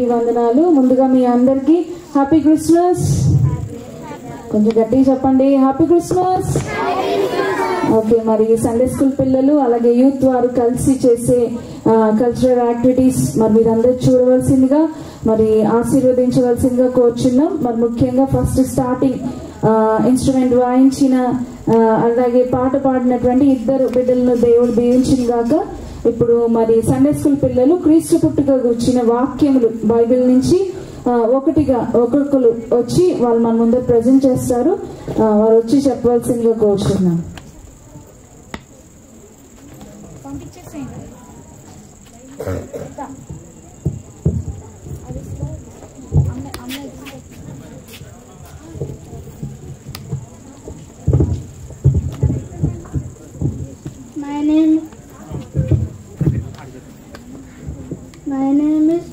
ఈ వందనాలు ముందుగా మీ అందరికి హ్యాపీ క్రిస్మస్ కొంచెం గట్టిగా చెప్పండి హ్యాపీ క్రిస్మస్ ఓకే మరి సండే స్కూల్ పిల్లలు అలాగే యూత్ వారు కలిసి చేసే కల్చరల్ యాక్టివిటీస్ మరి మీరందరూ చూడవలసిందిగా మరి ఆశీర్వదించవలసిందిగా కోరుచున్నాం మరి ముఖ్యంగా ఫస్ట్ స్టార్టింగ్ ఇన్స్ట్రుమెంట్ వాయించిన ఆ, అలాగే పాట పాడినటువంటి ఇద్దరు బిడ్డలను దేవుడు దీవించిన గాక ఇప్పుడు మరి సండే స్కూల్ పిల్లలు క్రీస్తు పుట్టుక గురించిన వాక్యములు బైబిల్ నుంచి ఆ, ఒకటిగా ఒక్కొక్కరు వచ్చి వాళ్ళు మన ముందు ప్రజెంట్ చేస్తారు ఆ, వారు వచ్చి చెప్పవలసిందిగా కోరుచున్నాం My name My name is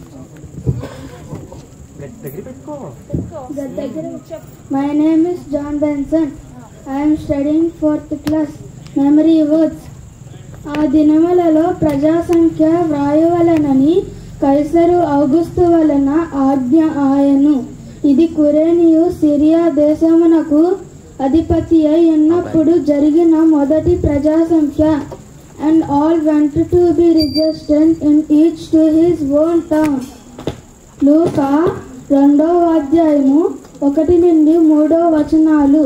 My name is John Benson. I am studying fourth class. Memory words. ఆ దినములలో ప్రజా సంఖ్య వ్రాయవలనని కైసరు ఔగుస్తు వలన ఆజ్ఞ ఆయను ఇది కురేనియు సిరియా దేశమునకు అధిపతి అయి ఉన్నప్పుడు జరిగిన మొదటి ప్రజా సంఖ్య and all went to be registered in each to his own town లూకా రెండో అధ్యాయము ఒకటి నుండి మూడో వచనాలు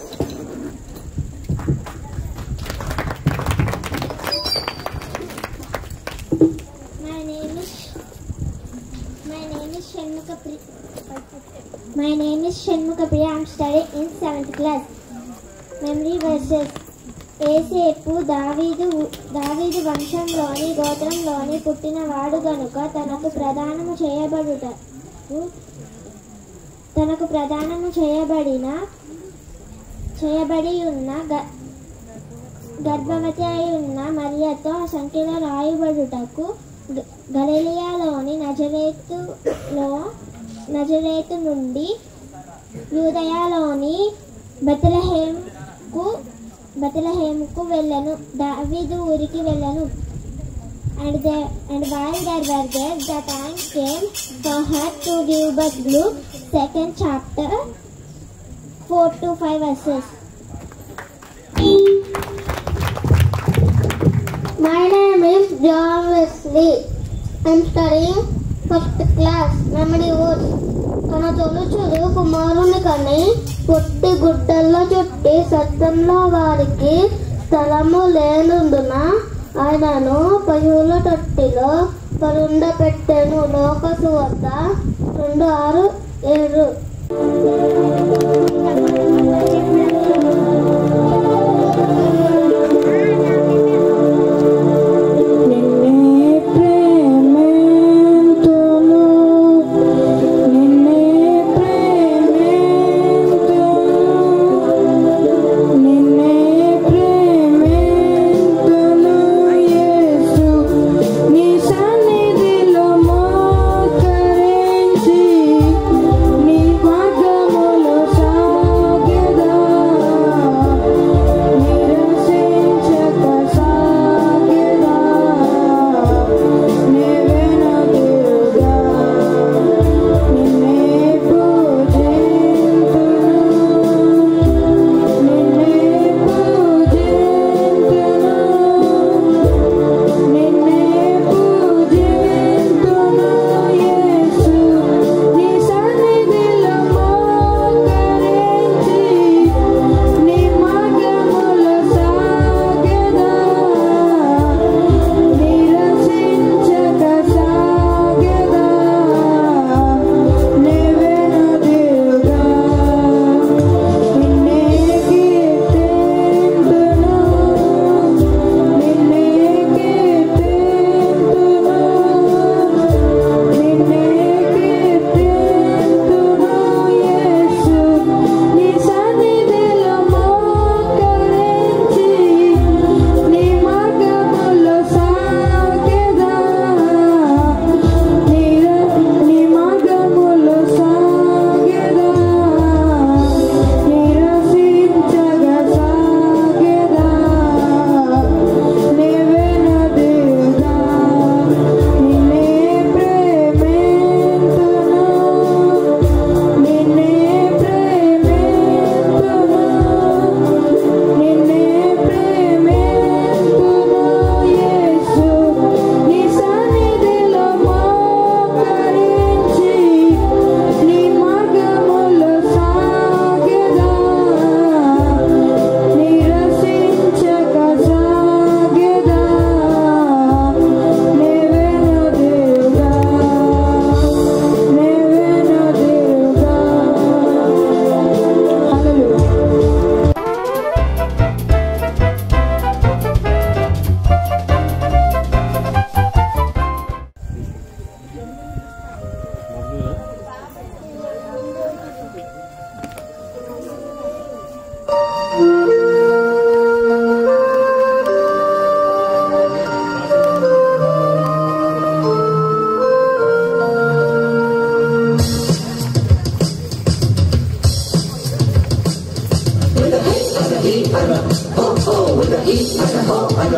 My name is My name is Shanmuka Pri My name is Shanmuka Priya. I'm studying in seventh class. Memory verses. ఏసేపు దావీదు దావీదు వంశంలోని గోత్రంలోని పుట్టినవాడు గనుక తనకు ప్రదానము చేయబడుటకు తనకు ప్రదానము చేయబడిన చేయబడి ఉన్న గ- గర్భవతి అయి ఉన్న మరియతో ఆ సంఖ్యలో రాయబడుటకు గ- గలిలియాలోని నజరేతులో నజరేతు నుండి యూదయాలోని బెతలహేముకు బెతలహేముకు వెళ్ళను దావీదు ఊరికి వెళ్ళను And there, and while there were there, the time came for her to give birth. Luke, second chapter, four to five verses. My name is John Wesley. I'm studying first class. Memory words. తన తొలుచుడు కుమారుని కని పొట్టి గుడ్డల్లో చుట్టి సత్యంలో వారికి స్థలము లేనందున ఆయనను పశువుల తొట్టిలో పరుండ పెట్టెను లోకసు వద్ద రెండు ఆరు ఏడు నిన్నే ప్రేమింతును నిన్నే ప్రేమింతును నిన్నే ప్రేమింతును యేసు నీ సన్నిధిలో మోకరించి నీ మార్గములో సా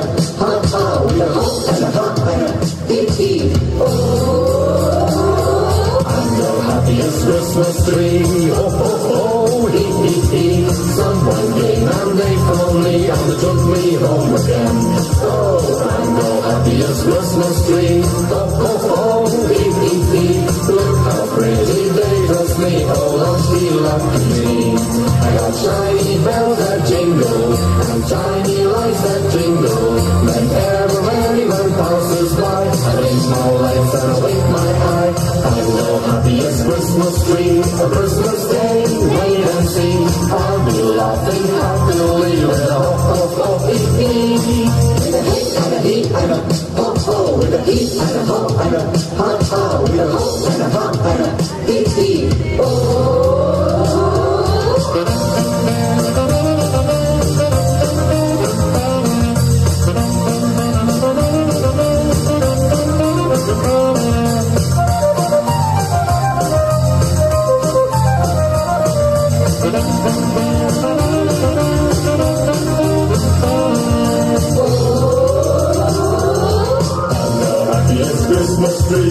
happiest Christmas tree. Oh, oh, oh, hee, hee, hee. Someone came and they found me and they took me home again. Oh, I'm the happiest Christmas tree. Oh, oh, oh, hee, hee, hee. Look how pretty they dress me. Oh, lucky, lucky me. I got shiny bells that jingle and tiny lights that jingle. Whenever anyone passes by, I blink my lights and I wink my eye. I'm the happiest Christmas tree. A Christmas day, wait and see. I'll be laughing happily with a ho ho ho hee hee. With a hee and a hee and a ho ho. With a hee and a ho and a ha ha. With a ho and a ha and a hee hee. Oh. happiest Christmas tree.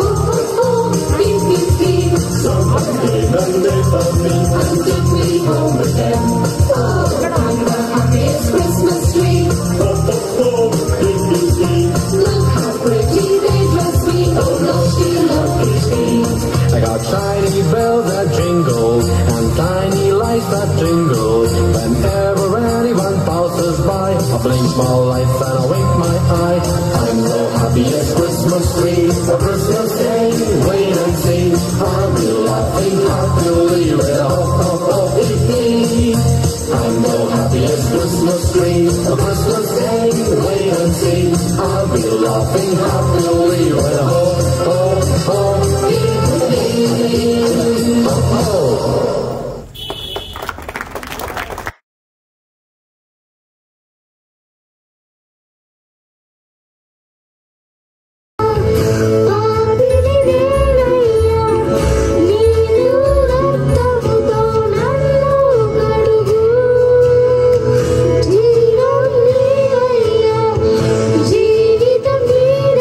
Someone came and they found me and took me home again. I'm the happiest Christmas tree. Oh, oh, oh, hee, hee, hee. Look how pretty they dress me. Oh, lucky, lucky me. I got shiny bells that jingle and tiny lights that jingle. Whenever anyone passes by, I blink my lights and I wink my eye. I'm the happiest Christmas tree. A Christmas day, wait and see. I'll be laughing happily with a ho ho ho hee hee. I'm the happiest Christmas tree. A Christmas day, wait and see. I'll be laughing happily with a ho ho ho hee hee. Ho ho. ఆదిని వేళయ్యా నీరు రక్తముతో నన్ను కడుగు జీవం నీవయ్యా జీవితం నీదే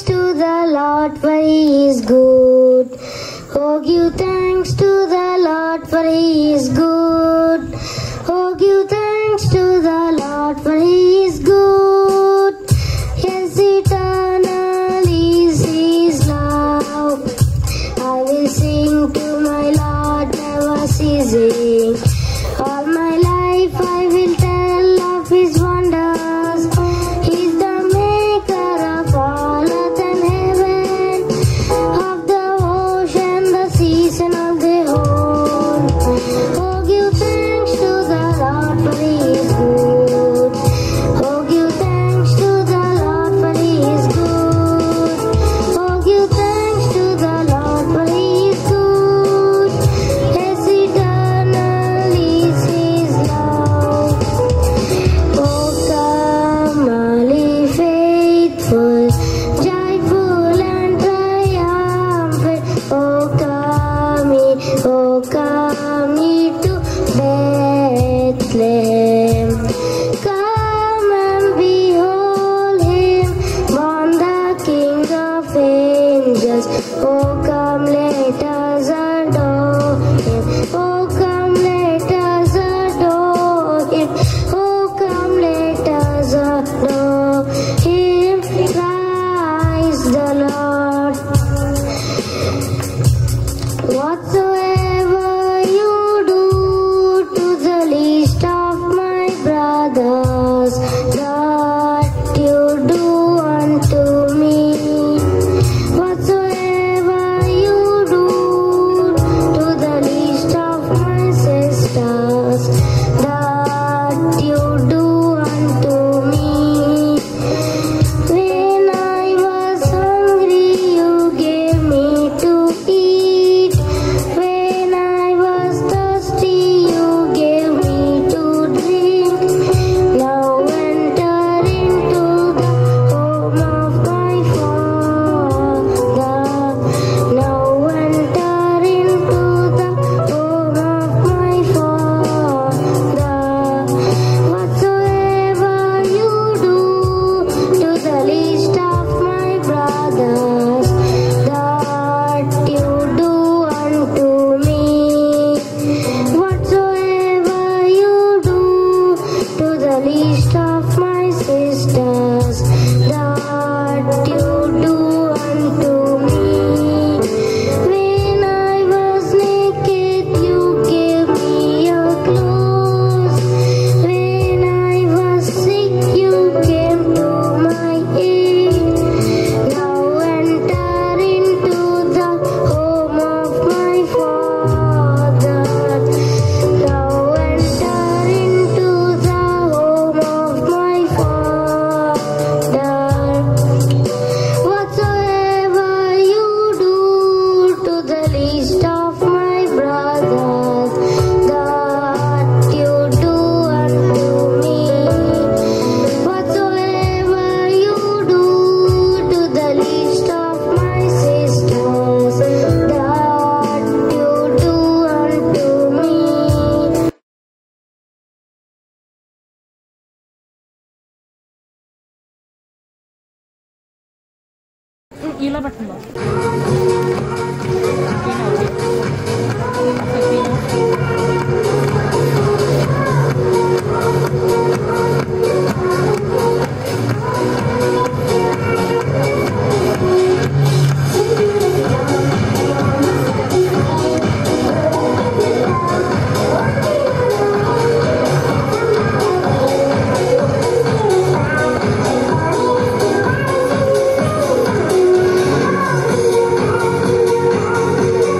thanks to the Lord for He is good. Oh, give thanks to the Lord for He is good. Oh, give thanks to the Lord for He is good. Yes, eternal is His love. I will sing to my Lord, never ceasing. All my life I will tell of His wonders. He's the maker of all earth and heaven, of the ocean, the seas, and of the whole. Oh, give thanks to the Lord for He is good. Oh, give thanks to the Lord for He is good. Oh, give thanks to the Lord for He is good. Yes, eternal is His love. Oh, come, early faithful, joyful and triumphant. Oh, come ye, oh, come ye to Bethlehem. Come and behold Him, born the King of angels. Oh, come, let us adore Him. Oh, come, let us adore Him. Oh, come, let us adore Him. Christ the Lord. Whatsoever you do to the least of my brothers, that you do unto me. Whatsoever you do to the least of my sisters, that you do unto me. When I was hungry, you gave me to eat. When I was thirsty, you gave me to drink. Now enter into the home of my Father. Now enter into the home of my Father. Whatsoever you do to the least of my brothers, that you do unto me. Whatsoever you do to the least of my sisters, that you do unto me. When I was naked, you gave me your clothes. When I was sick, you came to my aid. Now enter into the home of my Father. Now enter into the home of my Father. Whatsoever you do to the least of my brothers, that you do unto me. Whatsoever you do to the least of my sisters, that you do unto me. ఇలా పట్టండి Whatsoever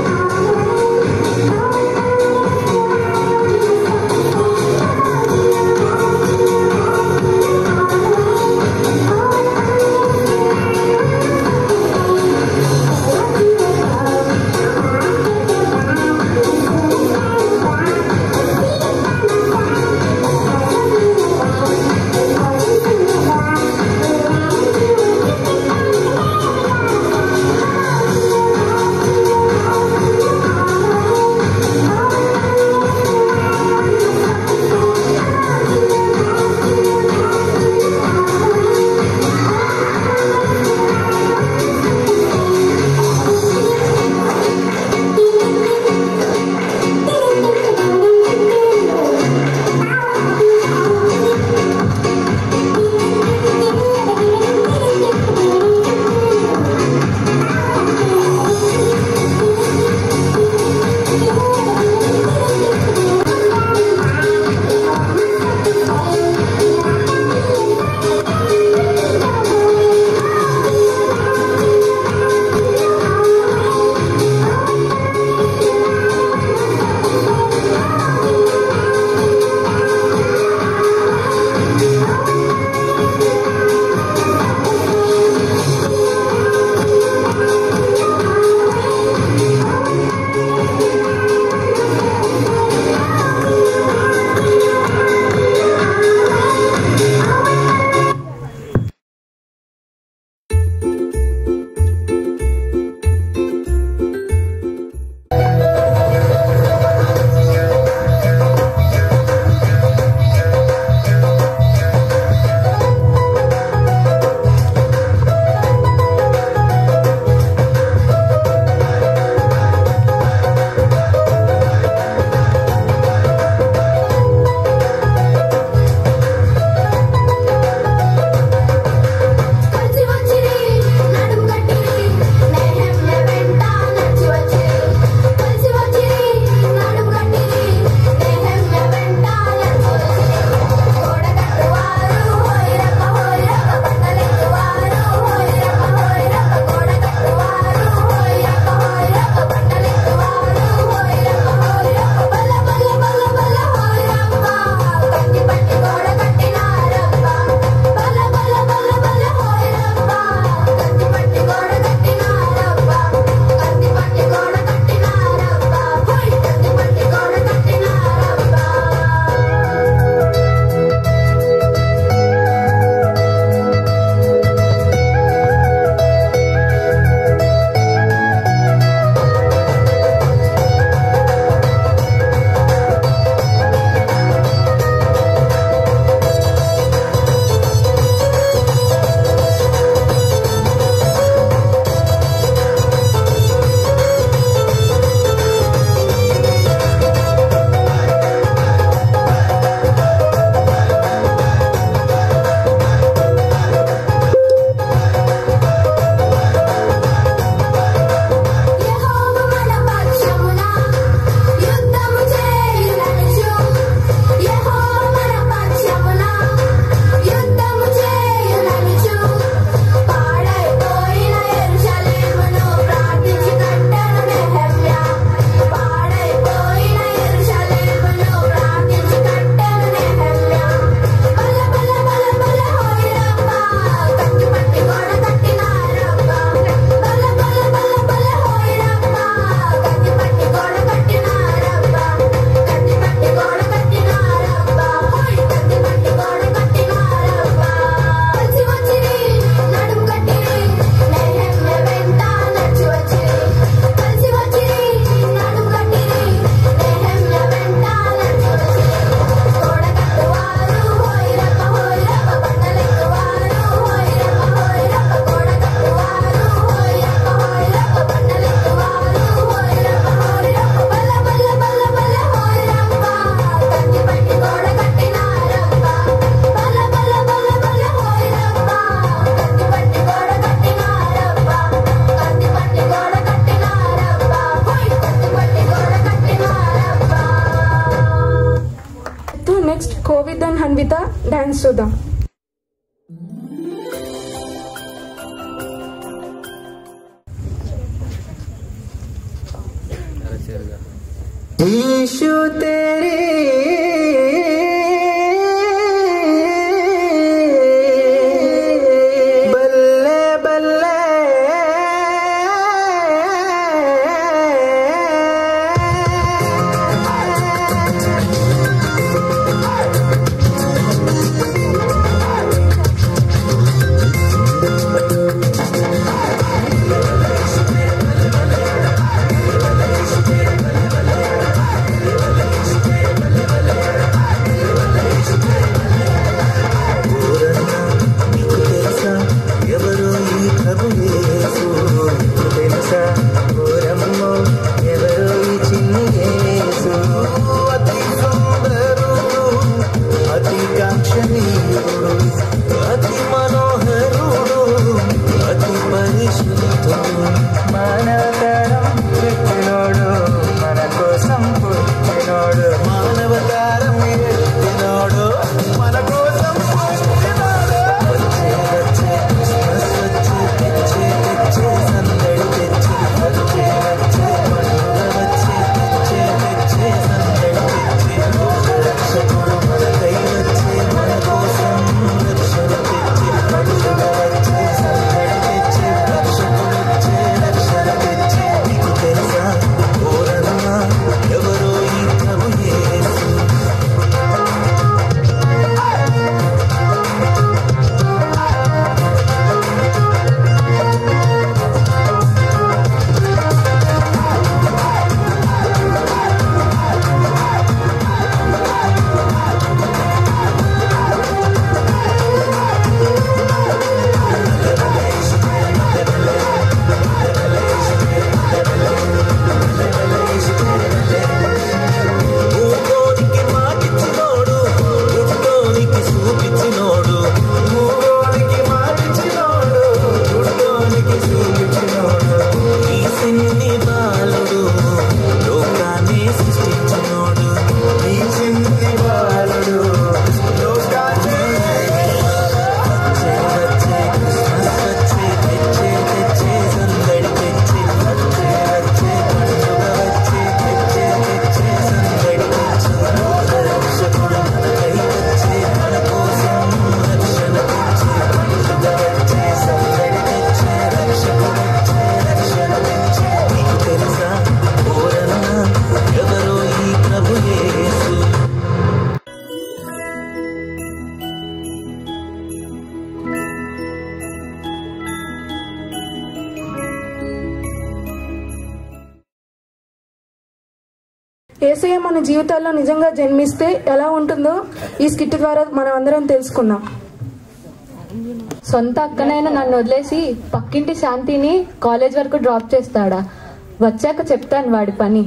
dance చూద్దాం यीशु तेरे बल्ले बल्ले నీకు తెలుసా ఎవరు ఈ ప్రభు యేసు నీకు తెలుసా ఓరమ్మో ఎవరు ఈ చిన్ని యేసు అతి సుందరుడు అతి కాంక్షణీయుడు అతి మనోహరుడు అతి పరిశుద్ధుడు మానవతరం పెట్టినోడు మన కోసం పుట్టినోడు మానవతారం ఎత్తినోడు మన కోసం పుట్టినోడు వచ్చే వచ్చే క్రిస్మస్ వచ్చే తెచ్చే తెచ్చే సందడి తెచ్చే వచ్చే వచ్చే పండుగ వచ్చే తెచ్చే తెచ్చే సందడి తెచ్చే రక్షకుడు మనకై వచ్చే మన కోసం రక్షణ తెచ్చే పండుగ వచ్చే సందడి తెచ్చే రక్షకుడు వచ్చే రక్షణ తెచ్చే నీకు తెలుసా ఓరన్నా ఎవరో ఈ ప్రభు యేసు మూగోనికి మాటిచ్చినోడు గుడ్డోనికి చూపించినోడు మూగోనికి మాటిచ్చినోడు గుడ్డోనికి చూపించినోడు ఈ సిన్ని బాలుడు లోకాన్ని సృష్టించినోడు ఈ చిన్ని బాలుడు లోకాన్ని వచ్చే వచ్చే క్రిస్మస్ వచ్చే తెచ్చే తెచ్చే సందడి తెచ్చే వచ్చే వచ్చే పండుగ వచ్చే తెచ్చే తెచ్చే సందడి తెచ్చే రక్షకుడు మనకై వచ్చే మన కోసం రక్షణ తెచ్చే పండుగ వచ్చే సందడి తెచ్చే రక్షకుడు వచ్చే రక్షణ తెచ్చే నీకు తెలుసా ఓరన్నా ఎవరో ఈ ప్రభు యేసు ఏసయ్య మన జీవితాల్లో నిజంగా జన్మిస్తే ఎలా ఉంటుందో ఈ స్కిట్ ద్వారా మనం అందరం తెలుసుకుందాం సొంత అక్కనైనా నన్ను వదిలేసి పక్కింటి శాంతిని కాలేజ్ వరకు డ్రాప్ చేస్తాడా వచ్చాక చెప్తాను వాడి పని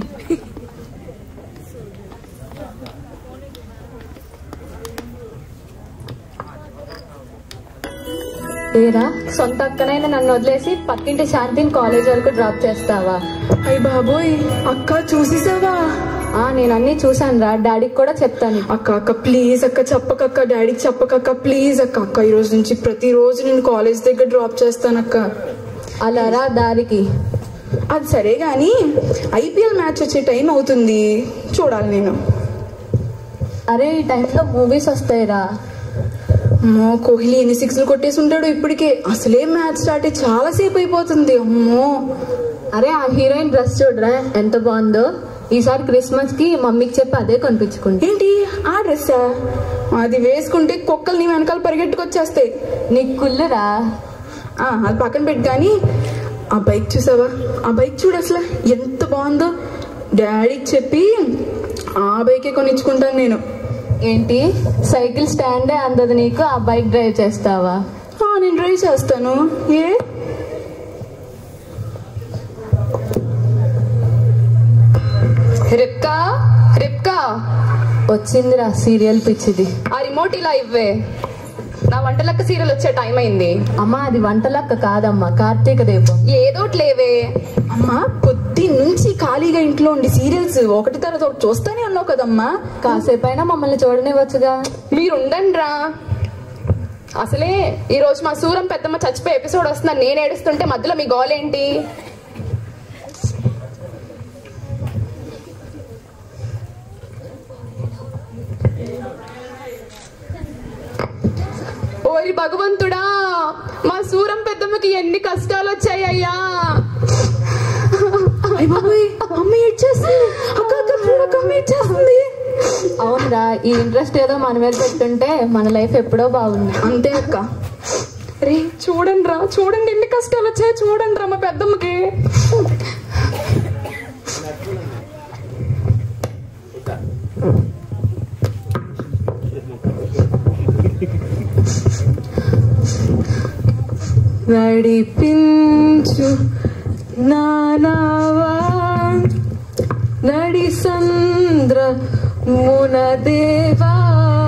ఏరా సొంత అక్కనైనా నన్ను వదిలేసి పక్కింటి శాంతిని కాలేజ్ వరకు డ్రాప్ చేస్తావా అయ్య బాబోయ్ అక్క చూసేసావా ఆ నేను అన్ని చూసాను రా డాడీకి కూడా చెప్తాను అక్క అక్క ప్లీజ్ అక్క చెప్పకక్క డాడీకి చెప్పకక్క ప్లీజ్ అక్క అక్క ఈ రోజు నుంచి ప్రతిరోజు నేను కాలేజ్ దగ్గర డ్రాప్ చేస్తానక్క అలా రా దారికి అది సరే గాని ఐపీఎల్ మ్యాచ్ వచ్చే టైం అవుతుంది చూడాలి నేను అరే ఈ టైంలో మూవీస్ వస్తాయిరా అమ్మో కోహ్లీ ఎన్ని సిక్స్లు కొట్టేసి ఉంటాడు ఇప్పటికే అసలే మ్యాచ్ స్టార్ట్ అయ్యి చాలా సేపు అయిపోతుంది అమ్మో అరే ఆ హీరోయిన్ డ్రెస్ చూడరా ఎంత బాగుందో ఈసారి క్రిస్మస్ కి మమ్మీకి చెప్పి అదే కొనిపించుకుంటా ఏంటి ఆ డ్రెస్సా అది వేసుకుంటే కుక్కలు నీ వెనకాల పరిగెట్టుకొచ్చేస్తాయి నీకు కుళ్ళురా ఆ, అది పక్కన పెట్టి కానీ ఆ బైక్ చూసావా ఆ బైక్ చూడు అసలు ఎంత బాగుందో డాడీకి చెప్పి ఆ బైకే కొనిచ్చుకుంటాను నేను ఏంటి సైకిల్ స్టాండే అందదు నీకు ఆ బైక్ డ్రైవ్ చేస్తావా ఆ, నేను డ్రైవ్ చేస్తాను ఏ రిప్కా రిప్కా వచ్చిందిరా సీరియల్ పిచ్చిది ఆ రిమోట్ ఇలా ఇవ్వే నా వంటలక్క సీరియల్ వచ్చే టైం అయింది అమ్మా అది వంటలక్క కాదమ్మా కార్తీక దీపం ఏదోటి లేవే అమ్మా పొద్దు నుంచి ఖాళీగా ఇంట్లో ఉండి సీరియల్స్ ఒకటి తర్వాత ఒకటి చూస్తానే ఉన్నావు కదమ్మా కాసేపైనా మమ్మల్ని చూడనివ్వచ్చుగా మీరు ఉండండి రా అసలే ఈ రోజు మా సూరం పెద్దమ్మ చచ్చిపోయే ఎపిసోడ్ వస్తుందని నేను ఏడుస్తుంటే మధ్యలో మీ గోల్ ఏంటి ఓరి భగవంతుడా మా సూరం పెద్దమ్మకి ఎన్ని కష్టాలు వచ్చాయ్యా అమ్మ ఏడ్చేస్తుంది అక్క అక్క చూడు, అక్క అమ్మ ఏడ్చేస్తుంది అవునరా ఈ ఇంట్రెస్ట్ ఏదో మన మీద పెట్టుంటే మన లైఫ్ ఎప్పుడో బాగుంది అంతే అక్క రే చూడండి రా చూడండి ఎన్ని కష్టాలు వచ్చాయో చూడండి రా మా పెద్దమ్మకి నడిపించు నానావా నడి సంద్ర మునదేవా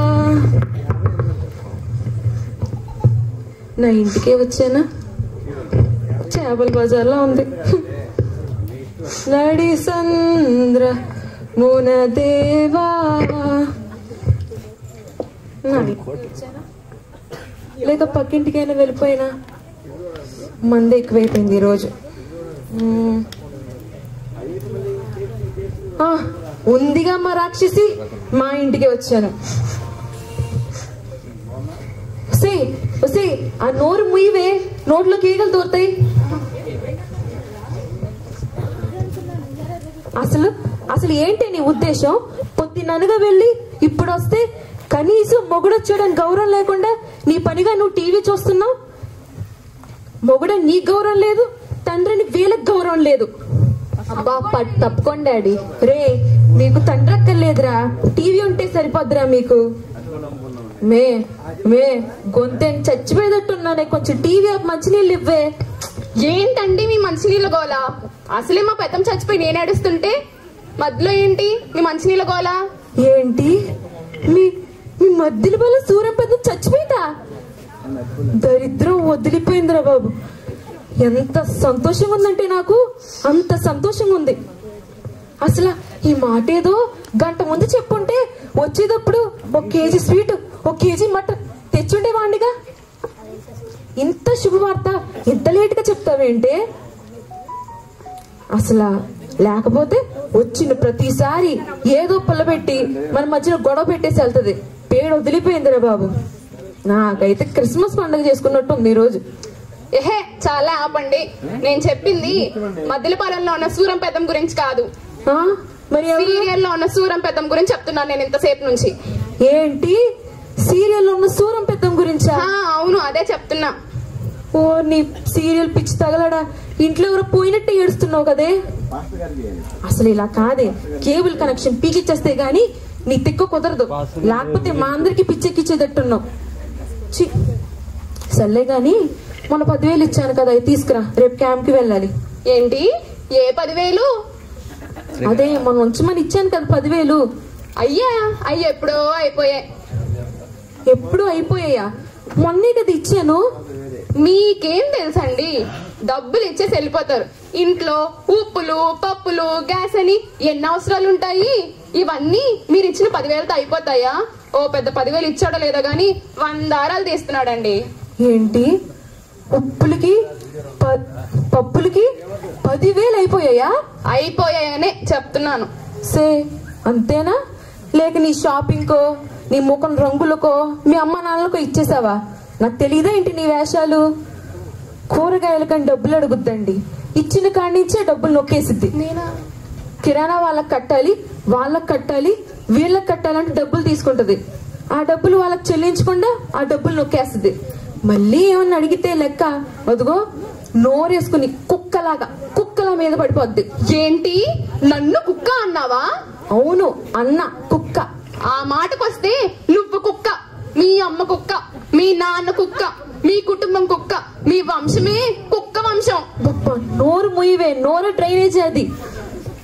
నా ఇంటికే వచ్చానా చేపల బజార్లో ఉంది నడి సంద్ర మునదేవా నా ఇంటికి వచ్చానా? లేక పక్కింటికైనా వెళ్ళిపోయినా మంది ఎక్కువైపోయింది ఈరోజు మ్మ్. ఆ, ఉందిగా మా రాక్షసి మా ఇంటికి వచ్చాను ఒసే ఒసే ఆ నోరు ముయ్యవే నోట్లో కీగలు దూరతాయి అసలు అసలు ఏంటి నీ ఉద్దేశం పొద్దుననగా వెళ్ళి ఇప్పుడు వస్తే కనీసం మొగుడొచ్చాడని గౌరవం లేకుండా నీ పనిగా నువ్వు టీవీ చూస్తున్నావు మొగుడ నీ గౌరవం లేదు తండ్రిని వీళ్ళకి గౌరవం లేదు అబ్బా పట్ తప్పుకోండి డాడీ రే మీకు తండ్రి అక్కర్లేదురా టీవీ ఉంటే సరిపోద్దురా మీకు మే మే గొంతేం చచ్చిపోయేటట్టున్నానే కొంచెం టీవీ ఆపు మంచినీళ్ళు ఇవ్వే ఏంటండి మీ మంచినీళ్ళ గోల అసలే మా పెద్దమ్మ చచ్చిపోయి నేను ఏడుస్తుంటే మధ్యలో ఏంటి మీ మంచినీళ్ళ గోల ఏంటి మీ మీ మధ్యలో వల్ల సూర్యం పెద్ద చచ్చిపోయిందా దరిద్రం వదిలిపోయిందిరా బాబు ఎంత సంతోషంగా ఉందంటే నాకు అంత సంతోషంగా ఉంది అసలు ఈ మాట ఏదో గంట ముందు చెప్పుంటే వచ్చేటప్పుడు ఒక కేజీ స్వీట్ ఒక కేజీ మటన్ తెచ్చుండేవాడిగా ఇంత శుభవార్త ఇంత లేట్గా చెప్తావేంటే అసలు లేకపోతే వచ్చిన ప్రతిసారి ఏదో పుల్లబెట్టి మన మధ్యన గొడవ పెట్టేసి వెళ్తది పేడు వదిలిపోయిందిరా బాబు నాకైతే క్రిస్మస్ పండుగ చేసుకున్నట్టు ఉంది ఈరోజు ఏహే చాలా ఆపండి నేను చెప్పింది మధ్యలపాలెంలో ఉన్న సూరం పెద్దం గురించి కాదు ఆ, మరి ఎవరు? సీరియల్లో ఉన్న సూరం పెద్దం గురించి చెప్తున్నాను నేను ఇంతసేపు నుంచి ఏంటి సీరియల్ ఉన్న సూరం పెద్దం గురించా ఆ, అవును అదే చెప్తున్నా ఓ నీ సీరియల్ పిచ్చి తగలడా ఇంట్లో ఎవరో పోయినట్టే ఏడుస్తున్నావు కదే అసలు ఇలా కాదే కేబుల్ కనెక్షన్ పీకిచ్చేస్తే గాని నీ తిక్క కుదరదు లేకపోతే మా అందరికి పిచ్చెక్కిచ్చేటట్టున్నావు చి సర్లే గాని మొన్న పదివేలు ఇచ్చాను కదా అవి తీసుకురా రేపు క్యాంప్ కి వెళ్ళాలి ఏంటి ఏ పదివేలు అదే మొన్న ఉంచమని ఇచ్చాను కదా పదివేలు అయ్యా అయ్యి ఎప్పుడో అయిపోయాయి ఎప్పుడు అయిపోయాయా మొన్నే కదా ఇచ్చాను మీకేం తెలుసండి డబ్బులు ఇచ్చేసి వెళ్ళిపోతారు ఇంట్లో ఉప్పులు పప్పులు గ్యాస్ అని ఎన్ని అవసరాలు ఉంటాయి ఇవన్నీ మీరు ఇచ్చిన పదివేలతో అయిపోతాయా ఓ పెద్ద పదివేలు ఇచ్చాడో లేదో గాని వందారాలు తీస్తున్నాడండి ఏంటి ఉప్పులకి ప- పప్పులకి పదివేలు అయిపోయాయా అయిపోయాయనే చెప్తున్నాను సే అంతేనా లేక నీ షాపింగ్ కో నీ ముఖం రంగులకో మీ అమ్మ నాన్నలకో ఇచ్చేసావా నాకు తెలియదా ఏంటి నీ వేషాలు కూరగాయలకని డబ్బులు అడుగుద్దండి ఇచ్చిన కాడి నుంచే డబ్బులు నొక్కేసిద్ది కిరాణా వాళ్ళకి కట్టాలి వాళ్ళకి కట్టాలి వీళ్ళకి కట్టాలంటే డబ్బులు తీసుకుంటది ఆ డబ్బులు వాళ్ళకి చెల్లించకుండా ఆ డబ్బులు నొక్కేస్తుంది మళ్ళీ ఏమన్నా అడిగితే లెక్క అదిగో నోరేసుకుని కుక్కలాగా కుక్కల మీద పడిపోద్ది ఏంటి నన్ను కుక్క అన్నావా అవును అన్న కుక్క ఆ మాటకొస్తే నువ్వు కుక్క మీ అమ్మ కుక్క మీ నాన్న కుక్క మీ కుటుంబం కుక్క మీ వంశమే కుక్క వంశం గొప్ప నోరు ముయ్యవే నోరు డ్రైనేజ్ అది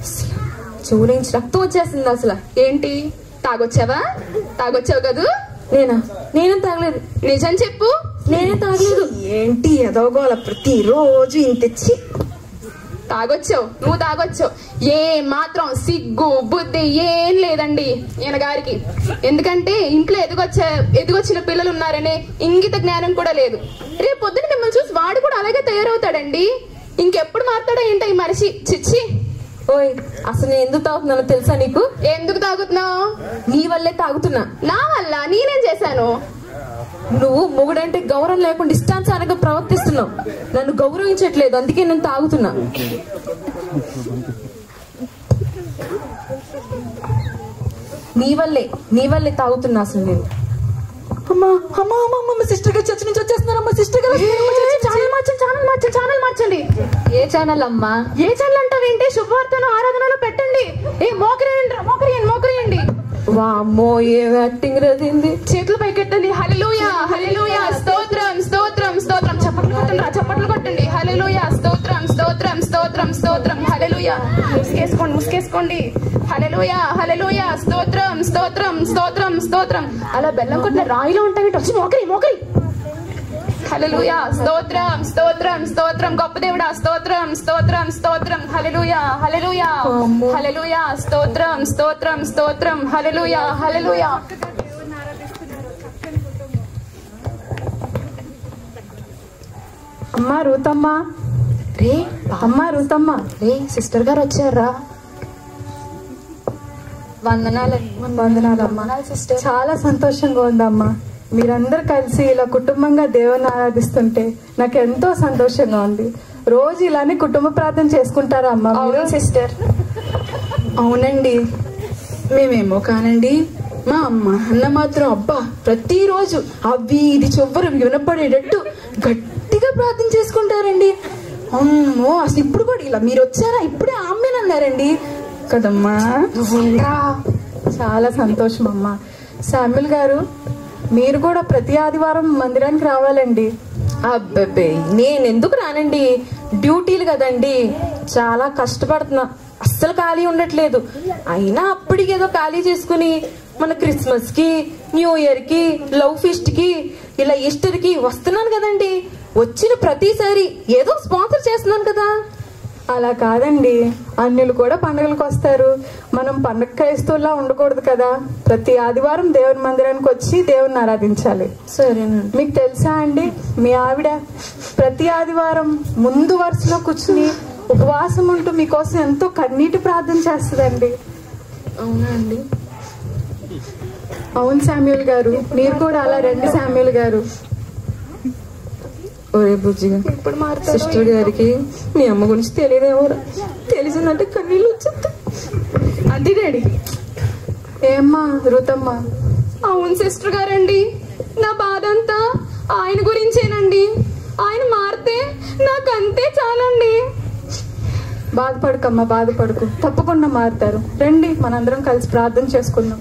చెవుల నుంచి రక్తం వచ్చేసింది అసలు ఏంటి తాగొచ్చావా తాగొచ్చావు కదూ నేనా నేనేం తాగలేదు నిజం చెప్పు నేనే తాగలేదు ఏంటి ఎదవగోల ప్రతిరోజు ఇంత తెచ్చి తాగొచ్చావు నువ్వు తాగొచ్చావు ఏ మాత్రం సిగ్గు బుద్ధి ఏం లేదండి ఈయన గారికి ఎందుకంటే ఇంట్లో ఎదుగొచ్చే ఎదుగొచ్చిన పిల్లలు ఉన్నారనే ఇంగిత జ్ఞానం కూడా లేదు రేపు పొద్దున మిమ్మల్ని చూసి వాడు కూడా అలాగే తయారవుతాడండి ఇంకెప్పుడు మారుతాడో ఏంటో ఈ మనిషి చిచ్చి ఓయ్ అసలు నేను ఎందుకు తాగుతున్నానో తెలుసా నీకు ఎందుకు తాగుతున్నావు నీ వల్లే తాగుతున్నా నా వల్ల నేనేం చేశాను నువ్వు మొగుడంటే గౌరవం లేకుండా ఇష్టానుసారంగా ప్రవర్తిస్తున్నావు నన్ను గౌరవించట్లేదు అందుకే నేను తాగుతున్నా నీ వల్లే నీ వల్లే తాగుతున్నా అసలు నేను అమ్మా అమ్మా అమ్మా అమ్మ సిస్టర్ గారు చర్చ్ నుంచి వచ్చేస్తున్నారు అమ్మ సిస్టర్ గారు ఛానల్ మార్చండి ఛానల్ మార్చండి ఛానల్ మార్చండి ఏ ఛానల్ అమ్మా ఏ ఛానల్ అంటావేంటి శుభవార్తను ఆరాధనలో పెట్టండి ఏ మోకరేయండి మోకరేయండి మోకరేయండి వామ్మో ఏం యాక్టింగ్ రదింది చేతులు పైకెట్టండి హల్లెలూయా హల్లెలూయా స్తోత్రం స్తోత్రం స్తోత్రం చప్పట్లు కొట్టండి రా చప్పట్లు కొట్టండి హల్లెలూయా స్తోత్రం స్తోత్రం స్తోత్రం స్తోత్రం హల్లెలూయా ముసుకేసుకోండి ముసుకేసుకోండి హల్లెలూయా హల్లెలూయా స్తోత్రం స్తోత్రం స్తోత్రం స్తోత్రం అలా బెల్లం కొట్టిన రాయిలో ఉంటాయి వచ్చి మోకరి మోకరి హల్లెలూయా స్తోత్రం స్తోత్రం స్తోత్రం గొప్ప దేవుడా స్తోత్రం స్తోత్రం స్తోత్రం హల్లెలూయా హల్లెలూయా హల్లెలూయా స్తోత్రం స్తోత్రం స్తోత్రం హల్లెలూయా హల్లెలూయా అమ్మా రూతమ్మ రే అమ్మా రూతమ్మ రే సిస్టర్ గారు వచ్చారా వందనాలు వందనాలమ్మా సిస్టర్ చాలా సంతోషంగా ఉందమ్మా మీరందరూ కలిసి ఇలా కుటుంబంగా దేవుని ఆరాధిస్తుంటే నాకు ఎంతో సంతోషంగా ఉంది రోజు ఇలానే కుటుంబ ప్రార్థన చేసుకుంటారా అమ్మా మీరు? అవును సిస్టర్ అవునండి మేమేమో కానండి మా అమ్మ అన్న మాత్రం అబ్బా ప్రతిరోజు అవి ఇది చివరి వినపడేటట్టు గట్టిగా ప్రార్థన చేసుకుంటారండి అమ్మో అసలు ఇప్పుడు కూడా ఇలా మీరు వచ్చారా ఇప్పుడే ఆమెనన్నారండి కదమ్మా చాలా సంతోషం అమ్మా శామ్యుల్ గారు మీరు కూడా ప్రతి ఆదివారం మందిరానికి రావాలండి అబ్బబ్బే నేను ఎందుకు రానండి డ్యూటీలు కదండి చాలా కష్టపడుతున్నా అస్సలు ఖాళీ ఉండట్లేదు అయినా అప్పటికి ఏదో ఖాళీ చేసుకుని మన క్రిస్మస్ కి న్యూ ఇయర్ కి లవ్ ఫీస్ట్ కి ఇలా ఈస్టర్ కి వస్తున్నాను కదండి వచ్చిన ప్రతిసారి ఏదో స్పాన్సర్ చేస్తున్నాను కదా అలా కాదండి అన్యులు కూడా పండుగలకు వస్తారు మనం పండగ క్రైస్తవులా ఉండకూడదు కదా ప్రతి ఆదివారం దేవుని మందిరానికి వచ్చి దేవుని ఆరాధించాలి సరేనండి మీకు తెలుసా అండి మీ ఆవిడ ప్రతి ఆదివారం ముందు వరుసలో కూర్చుని ఉపవాసం ఉంటూ మీకోసం ఎంతో కన్నీటి ప్రార్థన చేస్తుందండి అవునా అండి అవును శామ్యుల్ గారు మీరు కూడా అలా రండి శామ్యుల్ గారు ఒరే బుజ్జిగా సిస్టర్ గారికి మీ అమ్మ గురించి తెలియదేమో తెలిసిందంటే కన్నీళ్ళు వచ్చేస్తాయి అది డాడీ ఏమ్మా రుతమ్మ అవును సిస్టర్ గారండి నా బాధ అంతా ఆయన గురించేనండి ఆయన మారితే నాకంతే చాలండి బాధపడకమ్మా బాధపడకు తప్పకుండా మారుతారు రండి మనందరం కలిసి ప్రార్థన చేసుకుందాం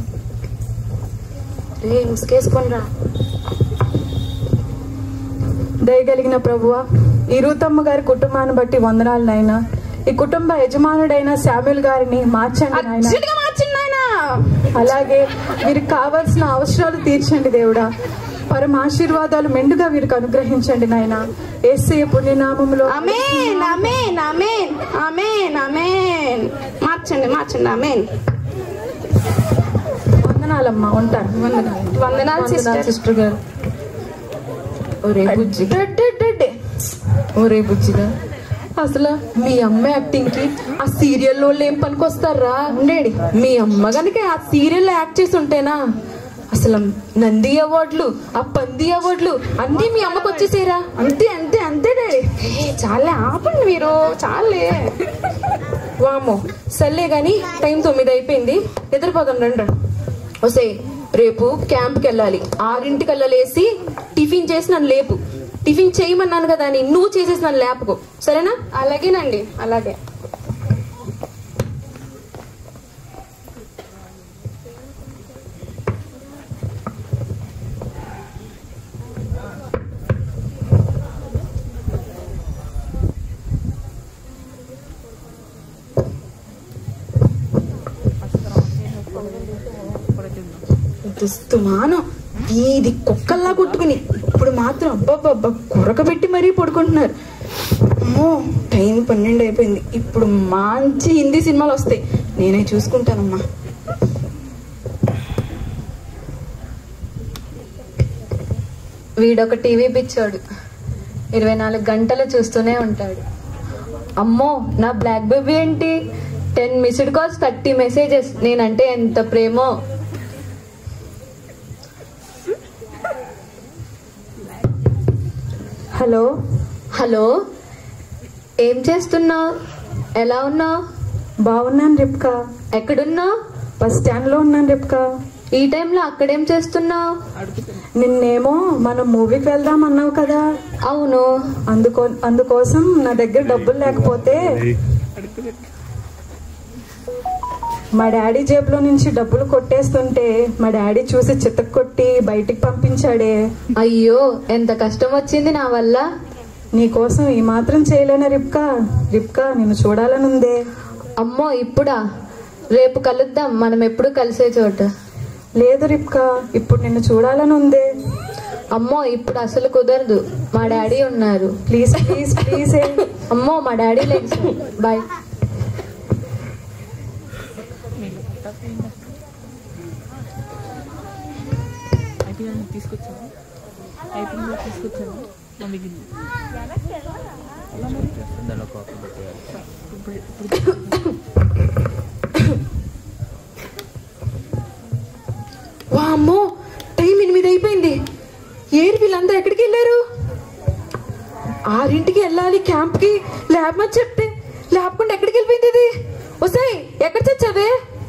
రే ముసుకేసుకొని రా దయగలిగిన ప్రభువ ఈ రూతమ్మ గారి కుటుంబాన్ని బట్టి వందనాలు నాయనా ఈ కుటుంబ యజమానుడైన శామ్యుల్ గారిని మార్చండి నాయనా చిటిగా మార్చింది నాయనా అలాగే వీరికి కావాల్సిన అవసరాలు తీర్చండి దేవుడా పరమ ఆశీర్వాదాలు మెండుగా వీరికి అనుగ్రహించండి నాయన ఏసీ పుణ్యనామములో అమేన్ అమేన్ అమేన్ అమేన్ అమేన్ మార్చండి మార్చండి అమేన్ వందనాలమ్మా ఉంటాను వందనాలు వందనాలు సిస్టర్ సిస్టర్ గారు ఒరే బుజ్జిగా ఒరే బుజ్జిగా అసలు మీ అమ్మ యాక్టింగ్ కి ఆ సీరియల్ వాళ్ళు ఏం పనికొస్తారా ఉండేది మీ అమ్మ గనుక ఆ సీరియల్ యాక్ట్ చేసి ఉంటేనా అసలు నంది అవార్డులు ఆ పంది అవార్డులు అన్ని మీ అమ్మకి వచ్చేసేరా అంతే అంతే అంతే డాడీ ఏ, చాలే ఆపండి మీరు చాలే వామో సర్లే గాని టైం తొమ్మిది అయిపోయింది నిద్రపోదాం రండి వసే రేపు క్యాంప్కి వెళ్ళాలి ఆరింటికల్లా లేసి టిఫిన్ చేసి నన్ను లేపు టిఫిన్ చేయమన్నాను కదా అని నువ్వు చేసేసి నన్ను లేపకు సరేనా అలాగేనండి అలాగే దుస్తుమానం ఇది కుక్కల్లా కొట్టుకుని ఇప్పుడు మాత్రం అబ్బబ్బబ్బా కురకబెట్టి మరీ పడుకుంటున్నారు అమ్మో టైం పన్నెండు అయిపోయింది ఇప్పుడు మంచి హిందీ సినిమాలు వస్తాయి నేనే చూసుకుంటానమ్మా వీడొక టీవీ పిచ్చోడు ఇరవై నాలుగు గంటలు చూస్తూనే ఉంటాడు అమ్మో నా బ్లాక్ బేబీ ఏంటి ten missed calls thirty messages నేనంటే ఎంత ప్రేమో హలో హలో ఏం చేస్తున్నావు ఎలా ఉన్నావు బాగున్నాను రిప్కా ఎక్కడున్నావు బస్ స్టాండ్ లో ఉన్నాను రిప్కా ఈ టైంలో అక్కడేం చేస్తున్నావు నిన్నేమో మనం మూవీకి వెళ్దాం అన్నావు కదా అవును అందుకో అందుకోసం నా దగ్గర డబ్బులు లేకపోతే మా డాడీ జేబులో నుంచి డబ్బులు కొట్టేస్తుంటే మా డాడీ చూసి చితక్ కొట్టి బయటికి పంపించాడే అయ్యో ఎంత కష్టం వచ్చింది నా వల్ల నీకోసం ఈ మాత్రం చేయలేనా రిప్కా రిప్కా నిన్ను చూడాలని ఉందే అమ్మో ఇప్పుడా రేపు కలుద్దాం మనం ఎప్పుడు కలిసే చోట లేదు రిప్కా ఇప్పుడు నిన్ను చూడాలని ఉందే అమ్మో ఇప్పుడు అసలు కుదరదు మా డాడీ ఉన్నారు ప్లీజ్ ప్లీజ్ ప్లీజ్ అమ్మో మా డాడీ లేదు బాయ్ తీసుకొచ్చాను అయిపోయింది తీసుకొచ్చాను మమ్మీకి దానిలో కాఫీ పెట్టేయాలి వామ్మో టైం ఎనిమిది అయిపోయింది ఏరు వీళ్ళందరూ ఎక్కడికి వెళ్ళారు ఆరింటికి వెళ్ళాలి క్యాంప్కి ల్యాబ్ అని చెప్తే ల్యాబ్ కుండా ఎక్కడికి వెళ్ళిపోయింది ఇది వస్తాయి ఎక్కడ చచ్చావే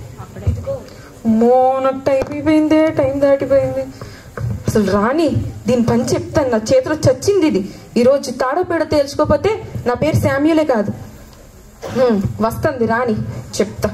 అమ్మో నాకు టైం అయిపోయింది టైం దాటిపోయింది అసలు రాని దీని పని చెప్తాను నా చేతిలో చచ్చింది ఇది ఈరోజు తాడపేడ తేల్చుకోకపోతే నా పేరు శామ్యులే కాదు హ్మ్, వస్తుంది రాని చెప్తా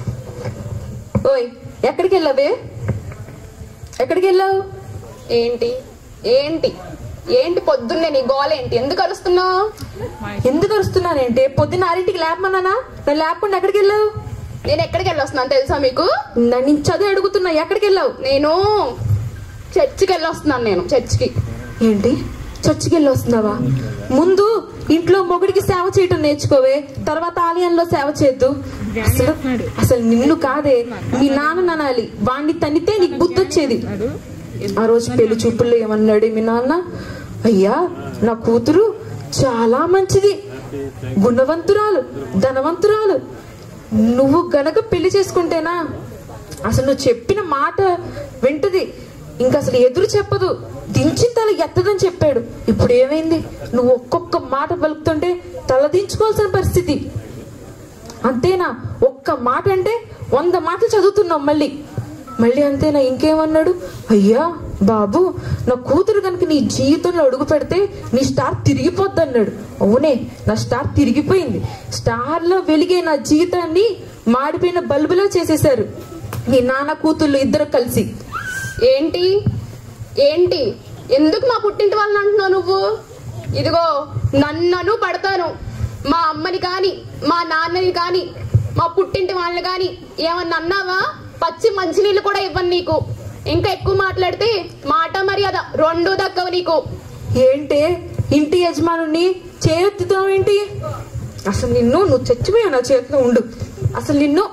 ఓయ్ ఎక్కడికి వెళ్ళావే ఎక్కడికి వెళ్ళావు ఏంటి ఏంటి ఏంటి పొద్దున్నే నీ గోల ఏంటి ఎందుకు అరుస్తున్నావు ఎందుకు అరుస్తున్నానంటే పొద్దున్న ఆరింటికి లేపమన్నానా నేను లేకుండా ఎక్కడికి వెళ్ళావు నేను ఎక్కడికి వెళ్ళొస్తున్నాను తెలుసా మీకు నన్ను చదువు అడుగుతున్నా ఎక్కడికి వెళ్ళావు నేను చర్చికి వెళ్ళొస్తున్నాను నేను చర్చికి ఏంటి చర్చికి వెళ్ళి వస్తున్నావా ముందు ఇంట్లో మొగుడికి సేవ చేయటం నేర్చుకోవే తర్వాత ఆలయంలో సేవ చేద్దు అసలు అసలు నిన్ను కాదే మీ నాన్న అనాలి వాణ్ణి తన్నితే నీకు బుద్ధి వచ్చేది ఆ రోజు పెళ్లి చూపుల్లో ఏమన్నాడు మీ నాన్న అయ్యా నా కూతురు చాలా మంచిది గుణవంతురాలు ధనవంతురాలు నువ్వు గనక పెళ్లి చేసుకుంటేనా అసలు నువ్వు చెప్పిన మాట వింటది ఇంకా అసలు ఎదురు చెప్పదు దించిన తల ఎత్తదని చెప్పాడు ఇప్పుడు ఏమైంది నువ్వు ఒక్కొక్క మాట పలుకుతుంటే తల దించుకోవాల్సిన పరిస్థితి అంతేనా ఒక్క మాట అంటే వంద మాటలు చదువుతున్నావు మళ్ళీ మళ్ళీ అంతేనా ఇంకేమన్నాడు అయ్యా బాబు నా కూతురు కనుక నీ జీవితంలో అడుగు పెడితే నీ స్టార్ తిరిగిపోద్ది అన్నాడు అవునే నా స్టార్ తిరిగిపోయింది స్టార్ లో వెలిగే నా జీవితాన్ని మాడిపోయిన బల్బులా చేసేశారు మీ నాన్న కూతుళ్ళు ఇద్దరు కలిసి ఏంటి ఏంటి ఎందుకు మా పుట్టింటి వాళ్ళని అంటున్నావు నువ్వు ఇదిగో నన్నను పడతాను మా అమ్మని కాని మా నాన్నని కాని మా పుట్టింటి వాళ్ళని కాని ఏమన్నా అన్నావా పచ్చి మంచినీళ్ళు కూడా ఇవ్వను నీకు ఇంకా ఎక్కువ మాట్లాడితే మాట మర్యాద రెండు దక్కవు నీకు ఏంటే ఇంటి యజమానుని చేయెత్తుతావు ఏంటి అసలు నిన్ను నువ్వు చచ్చిపోయావు నా చేతిలో ఉండు అసలు నిన్ను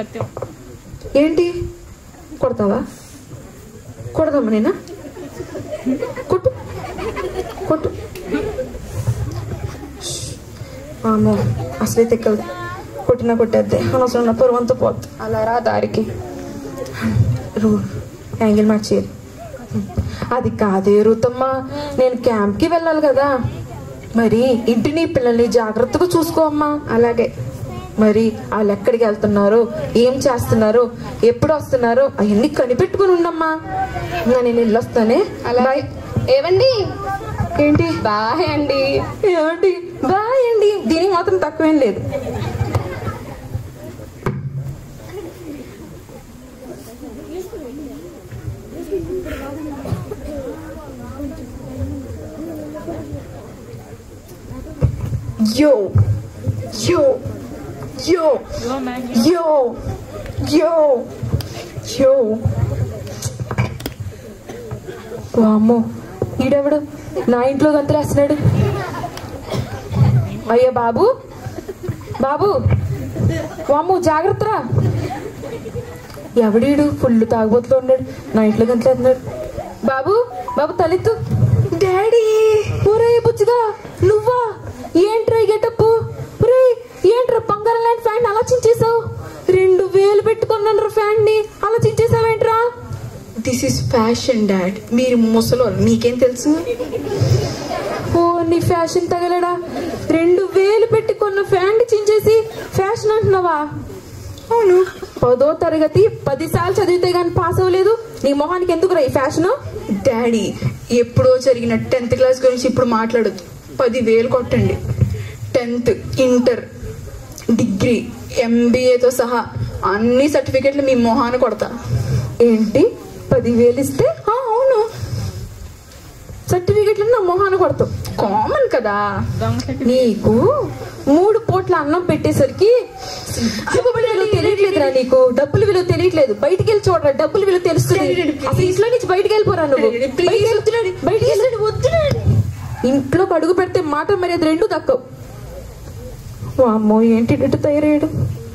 ఏంటి కొడతావా కొడదామా నేనా కొట్టు కొట్టు ఆమో అసలే తెక్కదు కొట్టినా కొట్టేద్దే అనవసరం నా పరువంతా పోద్ది అలా రా దారికి రూ యాంగిల్ మార్చేయాలి అది కాదే రూతమ్మ నేను క్యాంప్కి వెళ్ళాలి కదా మరి ఇంటిని పిల్లల్ని జాగ్రత్తగా చూసుకో అమ్మా అలాగే మరి వాళ్ళు ఎక్కడికి వెళ్తున్నారో ఏం చేస్తున్నారో ఎప్పుడు వస్తున్నారో అవన్నీ కనిపెట్టుకుని ఉండమ్మా ఇంకా నేను వెళ్ళొస్తానే అలాగే ఏవండి ఏంటి బాయ్ అండి ఏమండి బాయ్ అండి దీనికి మాత్రం తక్కువేం లేదు Yo, yo, yo, yo, yo, yo. వామ్మో ఈడెవడు నా ఇంట్లో గంతులేస్తున్నాడు అయ్యా బాబు బాబు వామ్ము జాగ్రత్తరా ఎవడీడు ఫుల్ తాగుబోతులో ఉన్నాడు నా ఇంట్లో గంతులేస్తున్నాడు బాబు బాబు తలెత్తు డాడీ ఒరే బుచ్చిగా నువ్వా ఏంట్రా ఈ గెటప్ ఒరే ఏంట్రా బంగారం లాంటి ఫ్యాన్ అలా చించేసావు రెండు వేలు పెట్టుకున్నాను ఫ్యాన్ ని అలా చించేసావేంట్రా దిస్ ఇస్ ఫ్యాషన్ డాడ్ మీరు ముసలో మీకేం తెలుసు ఓ నీ ఫ్యాషన్ తగలడా రెండు వేలు పెట్టి కొన్న ఫ్యాన్ ని చించేసి ఫ్యాషన్ అంటున్నావా అవును పదో తరగతి పది సార్లు చదివితే గాని పాస్ అవ్వలేదు నీ మొహానికి ఎందుకురా ఈ ఫ్యాషన్ డాడీ ఎప్పుడో జరిగిన టెన్త్ క్లాస్ గురించి ఇప్పుడు మాట్లాడొద్దు పదివేలు కొట్టండి టెన్త్ ఇంటర్ డిగ్రీ ఎంబీఏతో సహా అన్ని సర్టిఫికెట్లు మీ మొహాన కొడతా ఏంటి పదివేలు ఇస్తే ఆ, అవును సర్టిఫికెట్లు నా మొహాన కొడతావు కామన్ కదా నీకు మూడు పూట్ల అన్నం పెట్టేసరికి డబ్బుల విలువ తెలియట్లేదురా నీకు డబ్బుల విలువ తెలియట్లేదు బయటికి వెళ్ళి చూడరా డబ్బుల విలువ తెలుస్తుంది అసలు ఇంట్లో నుంచి బయటికి వెళ్ళిపోరా నువ్వు బయటికి వెళ్తున్నాడు బయటికి వెళ్ళాడు వద్దునాడు ఇంట్లోకి అడుగు పెడితే మాట మర్యాద రెండు తక్కువ వామ్మో ఏంటి ఇటు తయారయ్యాడు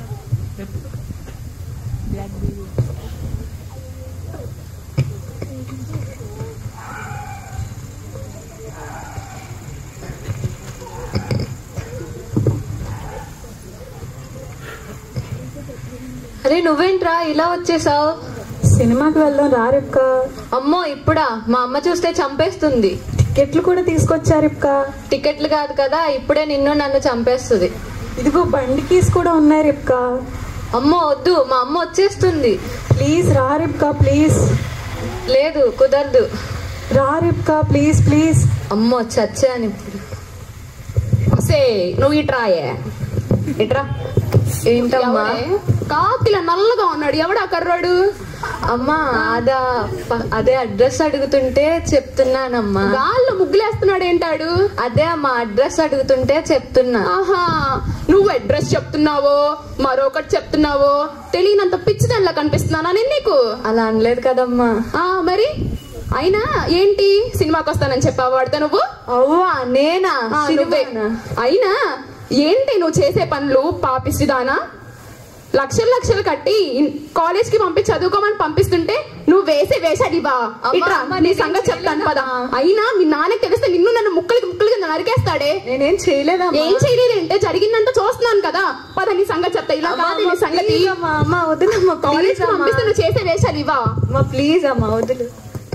అరే నువ్వేంట్రా ఇలా వచ్చేసావు సినిమాకి వెళ్దాం రారిక్క అమ్మో ఇప్పుడా మా అమ్మ చూస్తే చంపేస్తుంది టికెట్లు కూడా తీసుకొచ్చారిక్క టికెట్లు కాదు కదా ఇప్పుడే నిన్ను నన్ను చంపేస్తుంది ఇదిగో బండి కీస్ కూడా ఉన్నాయి రిప్క అమ్మో వద్దు మా అమ్మ వచ్చేస్తుంది ప్లీజ్ రా రిప్క ప్లీజ్ లేదు కుదరదు రా రిప్క ప్లీజ్ ప్లీజ్ అమ్మో చచ్చాను ఇప్పుడు సే నువ్వు ఇట్రాయే ఇట్రా ఏంటమ్మా కాకిల నల్లగా ఉన్నాడు ఎవడా కర్రాడు అమ్మా అదా ప- అదే అడ్రస్ అడుగుతుంటే చెప్తున్నానమ్మా గాల్లో ముగ్గులేస్తున్నాడు ఏంటాడు అదే అమ్మా అడ్రస్ అడుగుతుంటే చెప్తున్నా ఆహా నువ్వు అడ్రస్ చెప్తున్నావో మరొకటి చెప్తున్నావో తెలియనంత పిచ్చిదానిలా కనిపిస్తున్నానా నేను నీకు అలా అనలేదు కదమ్మా ఆ మరి అయినా ఏంటి సినిమాకి వస్తానని చెప్పావు వాడితే నువ్వు అవ్వా నేనా ఆ, నువ్వే. సినిమానా? అయినా ఏంటి నువ్వు చేసే పనులు పాపిస్తుదానా లక్షలు లక్షలు కట్టి కాలేజ్ కి పంపి చదువుకోమని పంపిస్తుంటే నువ్వు వేసే వేసాడివా అమ్మా, ఇట్రా అమ్మా, నీ నేనేం సంగతి చెప్తాను పద చేయలేదమ్మా. అయినా మీ నాన్నకి తెలిస్తే నిన్ను నన్ను ముక్కలకి ముక్కలకి నరికేస్తాడే నేనేం చేయలేదమ్మా ఏం చేయలేదంటే జరిగిందంతా చూస్తున్నాను కదా పద నీ సంగతి చెప్తా ఇలా అమ్మా, కాదు నీ అమ్మా, సంగతి please అమ్మా, అమ్మా వదిలమ్మా కాలేజ్ ప్లీజ్ కి పంపిస్తే నువ్వు చేసే వేషాలు ఇవా అమ్మా ప్లీజ్ అమ్మా వదిలు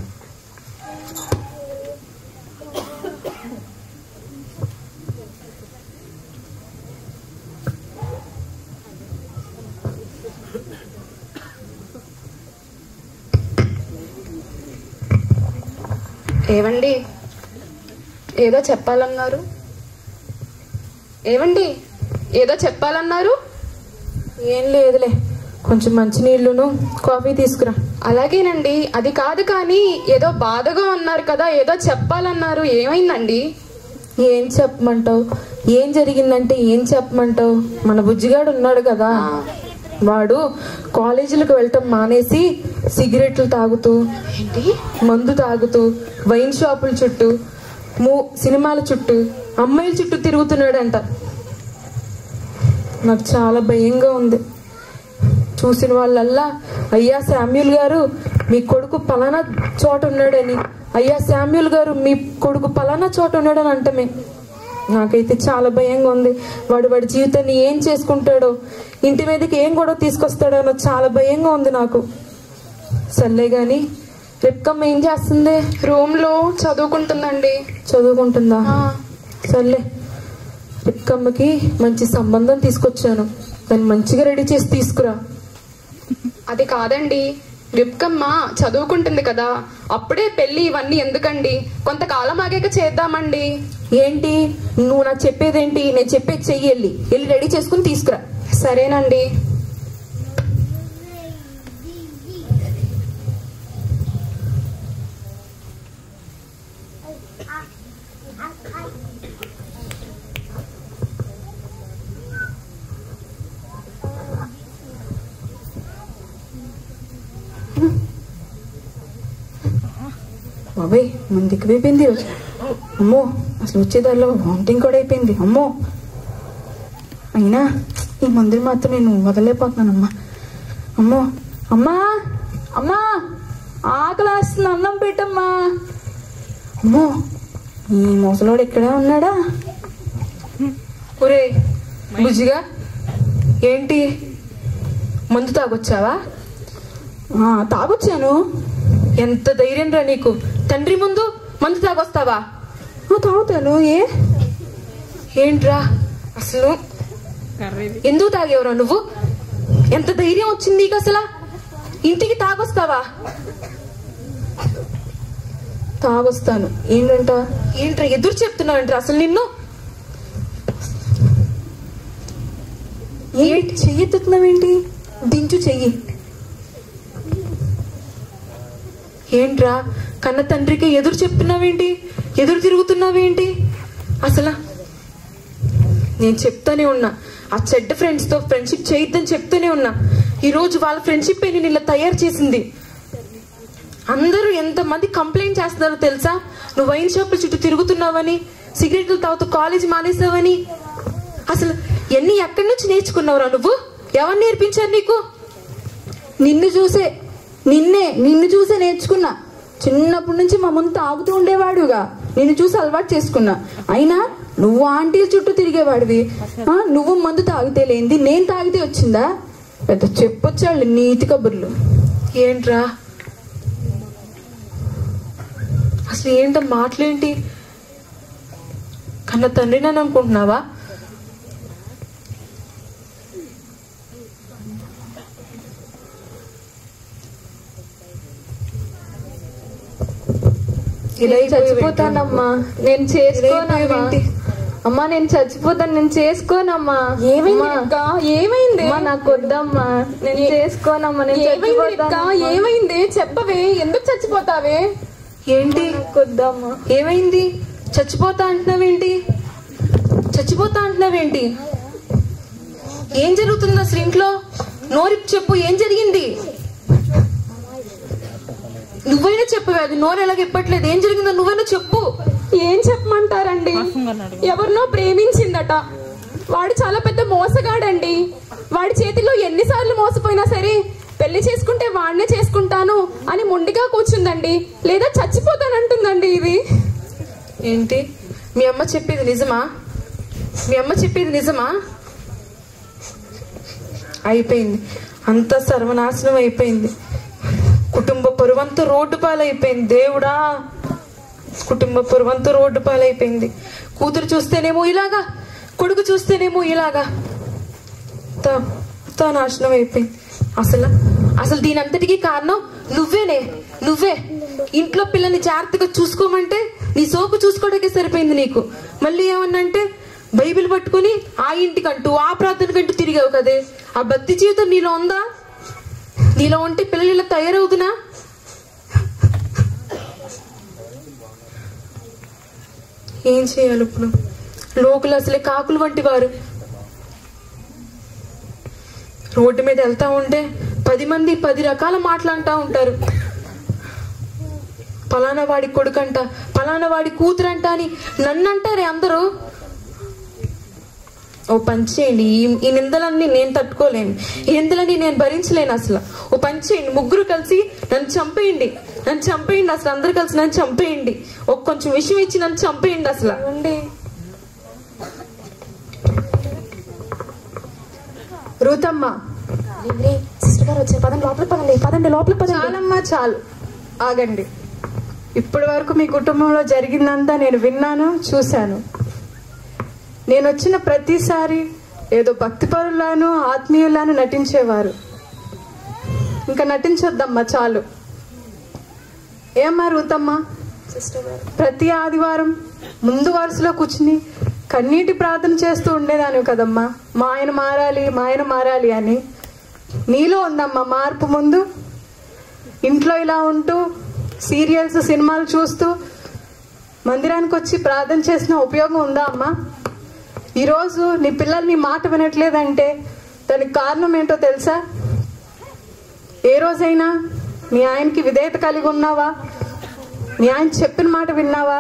ఏవండి ఏదో చెప్పాలన్నారు ఏవండి ఏదో చెప్పాలన్నారు ఏం లేదులే కొంచెం మంచినీళ్ళును కాఫీ తీసుకురా అలాగేనండి అది కాదు కానీ ఏదో బాధగా ఉన్నారు కదా ఏదో చెప్పాలన్నారు ఏమైందండి ఏం చెప్పమంటావు ఏం జరిగిందంటే ఏం చెప్పమంటావు మన బుజ్జిగాడు ఉన్నాడు కదా వాడు కాలేజీలకు వెళ్ళటం మానేసి సిగరెట్లు తాగుతూ మందు తాగుతూ వైన్ షాపుల చుట్టూ మూ సినిమాల చుట్టూ అమ్మాయిల చుట్టూ తిరుగుతున్నాడంట నాకు చాలా భయంగా ఉంది చూసిన వాళ్ళల్లా అయ్యా శామ్యుల్ గారు మీ కొడుకు పలానా చోట ఉన్నాడని అయ్యా శామ్యుల్ గారు మీ కొడుకు పలానా చోట ఉన్నాడని అంటమే నాకైతే చాలా భయంగా ఉంది వాడు వాడి జీవితాన్ని ఏం చేసుకుంటాడో ఇంటి మీదకి ఏం గొడవ తీసుకొస్తాడో అన్న చాలా భయంగా ఉంది నాకు సర్లే గాని రిప్కమ్మ ఏం చేస్తుంది రూమ్ లో చదువుకుంటుందండి చదువుకుంటుందా సర్లే రిప్కమ్మకి మంచి సంబంధం తీసుకొచ్చాను దాన్ని మంచిగా రెడీ చేసి తీసుకురా అది కాదండి రిప్కమ్మ చదువుకుంటుంది కదా అప్పుడే పెళ్లి ఇవన్నీ ఎందుకండి కొంతకాలం ఆగాక చేద్దామండి ఏంటి నువ్వు నాకు చెప్పేదేంటి నేను చెప్పేది చెయ్యి వెళ్ళి వెళ్ళి రెడీ చేసుకుని తీసుకురా సరేనండి బాబాయ్ మంది ఎక్కువైపోయింది ఈరోజు అమ్మో అసలు వచ్చే దారిలో వామిటింగ్ కూడా అయిపోయింది అమ్మో అయినా ఈ మందులు మాత్రం నేను వదలేకపోతున్నానమ్మా అమ్మో అమ్మా అమ్మా ఆకలేస్తుంది అన్నం పెట్టమ్మా అమ్మో ఈ ముసలోడు ఇక్కడే ఉన్నాడా ఒరే బుజ్జిగా ఏంటి మందు తాగొచ్చావా ఆ, తాగొచ్చాను ఎంత ధైర్యం రా నీకు తండ్రి ముందు మందు తాగొస్తావా ఆ, తాగుతాను ఏ ఏంట్రా అసలు ఎందుకు తాగేవరా నువ్వు ఎంత ధైర్యం వచ్చింది నీకు అసలు ఇంటికి తాగొస్తావా తాగొస్తాను ఏంటంట ఏంట్రా ఎదురు చెప్తున్నావంట్రా అసలు నిన్ను ఏంటి చెయ్యి ఎత్తుతున్నావేంటి దించు చెయ్యి ఏంట్రా కన్న తండ్రికి ఎదురు చెప్తున్నావేంటి ఎదురు తిరుగుతున్నావేంటి అసలు నేను చెప్తానే ఉన్నా ఆ చెడ్డ ఫ్రెండ్స్ తో ఫ్రెండ్షిప్ చేయొద్దని చెప్తూనే ఉన్నా ఈ రోజు వాళ్ళ ఫ్రెండ్షిప్ నేను ఇలా తయారు చేసింది అందరూ ఎంతమంది కంప్లైంట్ చేస్తున్నారో తెలుసా నువ్వు వైన్ షాపుల చుట్టూ తిరుగుతున్నావని సిగరెట్లు తాగుతూ కాలేజ్ మానేసావని అసలు ఎన్ని ఎక్కడి నుంచి నేర్చుకున్నావురా నువ్వు ఎవరు నేర్పించారు నీకు నిన్ను చూసే నిన్నే నిన్ను చూసే నేర్చుకున్నా చిన్నప్పటి నుంచి మా ముందు తాగుతూ ఉండేవాడుగా నిన్ను చూసి అలవాటు చేసుకున్నా అయినా నువ్వు ఆంటీల చుట్టూ తిరిగేవాడివి ఆ, నువ్వు మందు తాగితే లేనిది నేను తాగితే వచ్చిందా పెద్ద చెప్పొచ్చాళ్ళు నీతి కబుర్లు ఏంట్రా అసలు ఏంట మాటలేంటి కన్న తండ్రి నన్ను అనుకుంటున్నావా ఇలా నేను చచ్చిపోతానమ్మా నేను చేసుకోనమ్మా అమ్మా నేను చచ్చిపోతాను నేను చేసుకోనమ్మా ఏమైంది అమ్మా. అక్క? ఏమైంది? అమ్మా నాకు వద్దమ్మా నేను చేసుకోనమ్మా నేను ఏమైంది అక్క? చచ్చిపోతాను ఏమైంది చెప్పవే ఎందుకు చచ్చిపోతావే ఏంటి వద్దమ్మా ఏమైంది చచ్చిపోతా అంటున్నావేంటి చచ్చిపోతా అంటున్నావేంటి ఏం జరుగుతుంది అసలు ఇంట్లో నోరి చెప్పు ఏం జరిగింది నువ్వైనా చెప్పవే అది నోరు ఎలాగ ఇప్పట్లేదు ఏం జరిగిందో నువ్వైనా చెప్పు ఏం చెప్పమంటారండి ఎవరినో ప్రేమించిందట వాడు చాలా పెద్ద మోసగాడండి వాడి చేతిలో ఎన్నిసార్లు మోసపోయినా సరే పెళ్లి చేసుకుంటే వాడినే చేసుకుంటాను అని మొండిగా కూర్చుందండి లేదా చచ్చిపోతానంటుందండి ఇది ఏంటి మీ అమ్మ చెప్పేది నిజమా మీ అమ్మ చెప్పేది నిజమా అయిపోయింది అంత సర్వనాశనం అయిపోయింది కుటుంబ పరువంతా రోడ్డు పాలైపోయింది దేవుడా కుటుంబ పరువంతా రోడ్డు పాలైపోయింది కూతురు చూస్తేనేమో ఇలాగా కొడుకు చూస్తేనేమో ఇలాగా తా తా నాశనం అయిపోయింది అసలు అసలు దీని అంతటికి కారణం నువ్వేనే నువ్వే ఇంట్లో పిల్లని జాగ్రత్తగా చూసుకోమంటే నీ సోపు చూసుకోవడానికే సరిపోయింది నీకు మళ్ళీ ఏమన్నంటే బైబిల్ పట్టుకుని ఆ ఇంటికంటూ ఆ ప్రార్థనకంటూ తిరిగావు కదే ఆ భక్తి జీవితం నీలో ఉందా నీలో ఉంటే పిల్లలు ఇలా తయారవుతున్నా ఏం చేయాలి ఇప్పుడు లోకులు అసలే కాకులు వంటి వారు రోడ్డు మీద వెళ్తా ఉంటే పది మంది పది రకాల మాటలంటా ఉంటారు పలానా వాడి కొడుకంట పలానా వాడి కూతురంట అని నన్ను అంటారే అందరూ ఓ పని చేయండి ఈ ఈ నిందలన్నీ నేను తట్టుకోలేను ఈ నిందలన్నీ నేను భరించలేను అసలు ఓ పని చేయండి ముగ్గురు కలిసి నన్ను చంపేయండి నన్ను చంపేయండి అసలు అందరు కలిసి నన్ను చంపేయండి ఒక కొంచెం విషయం ఇచ్చి నన్ను చంపేయండి అసలు రూతమ్మ సిస్టర్ గారు వచ్చారు పదండి లోపలికి పదండి పదండి లోపలికి పదండి చాలమ్మా చాలు ఆగండి ఇప్పటి వరకు మీ కుటుంబంలో జరిగిందంతా నేను విన్నాను చూశాను నేను వచ్చిన ప్రతిసారి ఏదో భక్తిపరులాను ఆత్మీయులాను నటించేవారు ఇంకా నటించొద్దమ్మా చాలు ఏమ్మా రూతమ్మా ప్రతి ఆదివారం ముందు వరుసలో కూర్చుని కన్నీటి ప్రార్థన చేస్తూ ఉండేదాను కదమ్మా మా ఆయన మారాలి మా ఆయన మారాలి అని నీలో ఉందమ్మా మార్పు ముందు ఇంట్లో ఇలా ఉంటూ సీరియల్స్ సినిమాలు చూస్తూ మందిరానికి వచ్చి ప్రార్థన చేసిన ఉపయోగం ఉందా అమ్మా ఈరోజు నీ పిల్లలు నీ మాట వినట్లేదంటే దానికి కారణం ఏంటో తెలుసా ఏ రోజైనా మీ ఆయనకి విధేయత కలిగి ఉన్నావా నీ ఆయన చెప్పిన మాట విన్నావా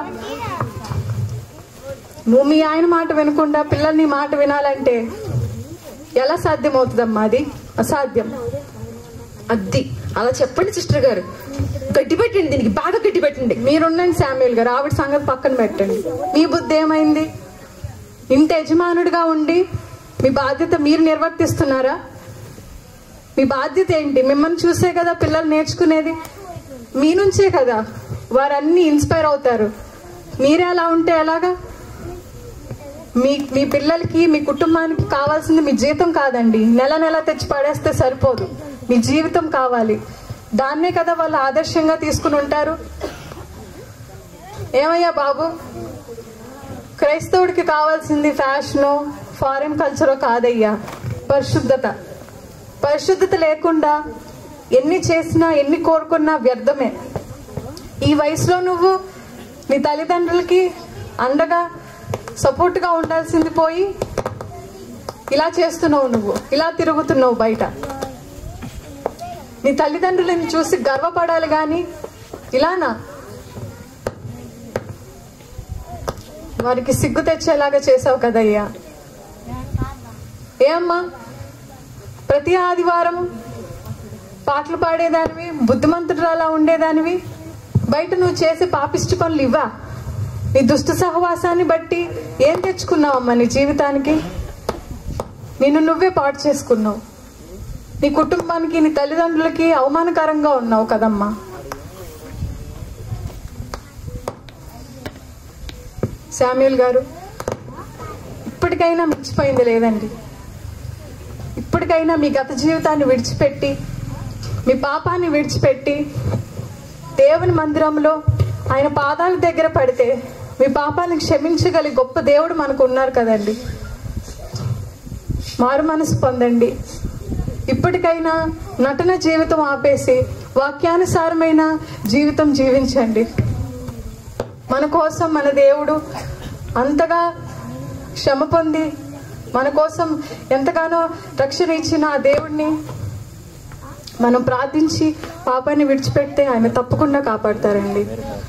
నువ్వు మీ ఆయన మాట వినకుండా పిల్లలు నీ మాట వినాలంటే ఎలా సాధ్యమవుతుందమ్మా అది అసాధ్యం అద్ది అలా చెప్పండి సిస్టర్ గారు గట్టి పెట్టండి దీనికి బాగా గట్టి పెట్టండి మీరుండండి శామ్యుల్ గారు ఆవిడ సంగతి పక్కన పెట్టండి మీ బుద్ధి ఏమైంది ఇంత యజమానుడిగా ఉండి మీ బాధ్యత మీరు నిర్వర్తిస్తున్నారా మీ బాధ్యత ఏంటి మిమ్మల్ని చూసే కదా పిల్లలు నేర్చుకునేది మీ నుంచే కదా వారన్నీ ఇన్స్పైర్ అవుతారు మీరే అలా ఉంటే ఎలాగా మీ మీ పిల్లలకి మీ కుటుంబానికి కావాల్సింది మీ జీతం కాదండి నెల నెల తెచ్చి పడేస్తే సరిపోదు మీ జీవితం కావాలి దాన్నే కదా వాళ్ళు ఆదర్శంగా తీసుకుని ఉంటారు ఏమయ్యా బాబు క్రైస్తవుడికి కావాల్సింది ఫ్యాషను ఫారిన్ కల్చరో కాదయ్యా పరిశుద్ధత పరిశుద్ధత లేకుండా ఎన్ని చేసినా ఎన్ని కోరుకున్నా వ్యర్థమే ఈ వయసులో నువ్వు నీ తల్లిదండ్రులకి అండగా సపోర్ట్గా ఉండాల్సింది పోయి ఇలా చేస్తున్నావు నువ్వు ఇలా తిరుగుతున్నావు బయట నీ తల్లిదండ్రులను చూసి గర్వపడాలి కానీ ఇలానా వారికి సిగ్గు తెచ్చేలాగా చేసావు కదయ్యా ఏ అమ్మా ప్రతి ఆదివారం పాటలు పాడేదానివి బుద్ధిమంతురాలా ఉండేదానివి బయట నువ్వు చేసే పాపిష్టి పనులు ఇవ్వా నీ దుష్ట సహవాసాన్ని బట్టి ఏం తెచ్చుకున్నావమ్మా నీ జీవితానికి నిన్ను నువ్వే పాటు చేసుకున్నావు నీ కుటుంబానికి నీ తల్లిదండ్రులకి అవమానకరంగా ఉన్నావు కదమ్మా శామ్యుల్ గారు ఇప్పటికైనా మించిపోయింది లేదండి ఇప్పటికైనా మీ గత జీవితాన్ని విడిచిపెట్టి మీ పాపాన్ని విడిచిపెట్టి దేవుని మందిరంలో ఆయన పాదాల దగ్గర పడితే మీ పాపాలను క్షమించగలిగే గొప్ప దేవుడు మనకు ఉన్నారు కదండి మారు మనసు పొందండి ఇప్పటికైనా నటన జీవితం ఆపేసి వాక్యానుసారమైన జీవితం జీవించండి మన కోసం మన దేవుడు అంతగా శ్రమ పొంది మన కోసం ఎంతగానో రక్షణ ఇచ్చిన ఆ దేవుడిని మనం ప్రార్థించి పాపాన్ని విడిచిపెడితే ఆయన తప్పకుండా కాపాడతారండి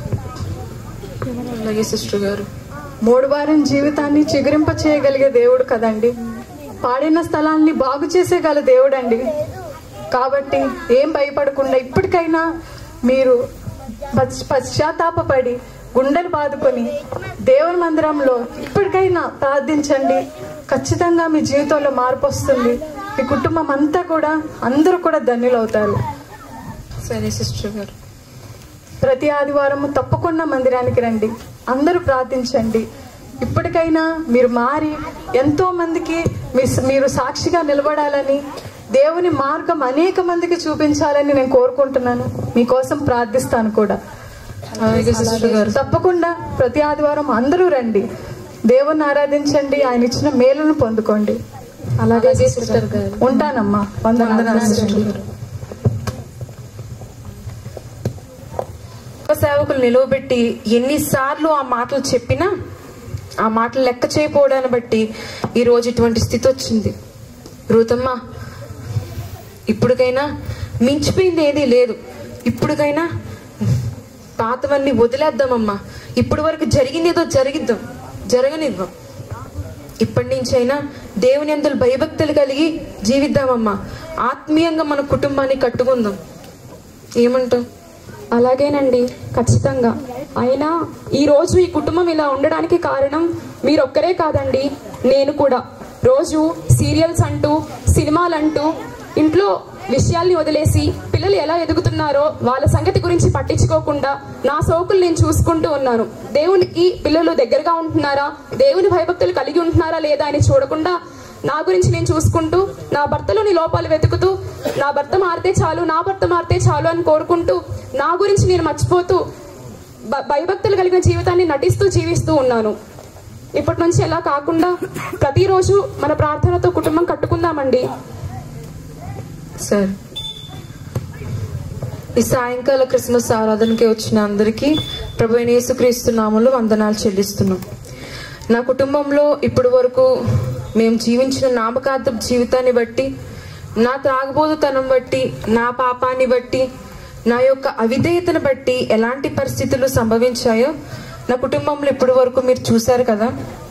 అలాగే సిస్టర్ గారు మూడు వారం జీవితాన్ని చిగురింప చేయగలిగే దేవుడు కదండి పాడిన స్థలాన్ని బాగు చేసేగల దేవుడండి కాబట్టి ఏం భయపడకుండా ఇప్పటికైనా మీరు పశ్చ- పశ్చాత్తాపపడి గుండెలు బాదుకొని దేవుని మందిరంలో ఇప్పటికైనా ప్రార్థించండి ఖచ్చితంగా మీ జీవితంలో మార్పు వస్తుంది మీ కుటుంబం అంతా కూడా అందరూ కూడా ధన్యులవుతారు సరే సిస్టర్ గారు ప్రతి ఆదివారం తప్పకుండా మందిరానికి రండి అందరూ ప్రార్థించండి ఇప్పటికైనా మీరు మారి ఎంతో మందికి మీ- మీరు సాక్షిగా నిలబడాలని దేవుని మార్గం అనేక మందికి చూపించాలని నేను కోరుకుంటున్నాను మీకోసం ప్రార్థిస్తాను కూడా అలాగే సిస్టర్ గారు తప్పకుండా ప్రతి ఆదివారం అందరూ రండి దేవుని ఆరాధించండి ఆయన ఇచ్చిన మేలును పొందుకోండి అలాగే అలాగే సిస్టర్ గారు ఉంటానమ్మా వందనాలు సిస్టర్ గారు. గొప్ప సేవకులు నిలవబెట్టి ఎన్నిసార్లు ఆ మాటలు చెప్పినా ఆ మాటలు లెక్క చేయకపోవడాన్ని బట్టి ఈ రోజు ఇటువంటి స్థితి వచ్చింది రూతమ్మ ఇప్పటికైనా మించిపోయింది ఏదీ లేదు ఇప్పటికైనా పాతవన్నీ వదిలేద్దామమ్మా ఇప్పటి వరకు జరిగింది ఏదో జరిగిద్దాం జరగనిద్దాం ఇప్పటి నుంచైనా దేవుని అందులో భయభక్తులు కలిగి జీవిద్దామమ్మా ఆత్మీయంగా మన కుటుంబాన్ని కట్టుకుందాం ఏమంటావు అలాగేనండి ఖచ్చితంగా అయినా ఈ రోజు ఈ కుటుంబం ఇలా ఉండడానికి కారణం మీరొక్కరే కాదండి నేను కూడా రోజు సీరియల్స్ అంటూ సినిమాలు అంటూ ఇంట్లో విషయాల్ని వదిలేసి పిల్లలు ఎలా ఎదుగుతున్నారో వాళ్ళ సంగతి గురించి పట్టించుకోకుండా నా సోకులు నేను చూసుకుంటూ ఉన్నాను దేవునికి పిల్లలు దగ్గరగా ఉంటున్నారా దేవుని భయభక్తులు కలిగి ఉంటున్నారా లేదా అని చూడకుండా నా గురించి నేను చూసుకుంటూ నా భర్తలోని లోపాలు వెతుకుతూ నా భర్త మారితే చాలు నా భర్త మారితే చాలు అని కోరుకుంటూ నా గురించి నేను మర్చిపోతూ భ- భయభక్తులు కలిగిన జీవితాన్ని నటిస్తూ జీవిస్తూ ఉన్నాను ఇప్పటి నుంచి ఎలా కాకుండా ప్రతిరోజు మన ప్రార్థనతో కుటుంబం కట్టుకుందామండి సరే ఈ సాయంకాల క్రిస్మస్ ఆరాధనకి వచ్చిన అందరికీ ప్రభు అయిన యేసుక్రీస్తు నామంలో వందనాలు చెల్లిస్తున్నాం నా కుటుంబంలో ఇప్పటి వరకు మేము జీవించిన నామకార్థ జీవితాన్ని బట్టి నా త్రాగబోతుతనం బట్టి నా పాపాన్ని బట్టి నా యొక్క అవిధేయతను బట్టి ఎలాంటి పరిస్థితులు సంభవించాయో నా కుటుంబంలో ఇప్పటి వరకు మీరు చూశారు కదా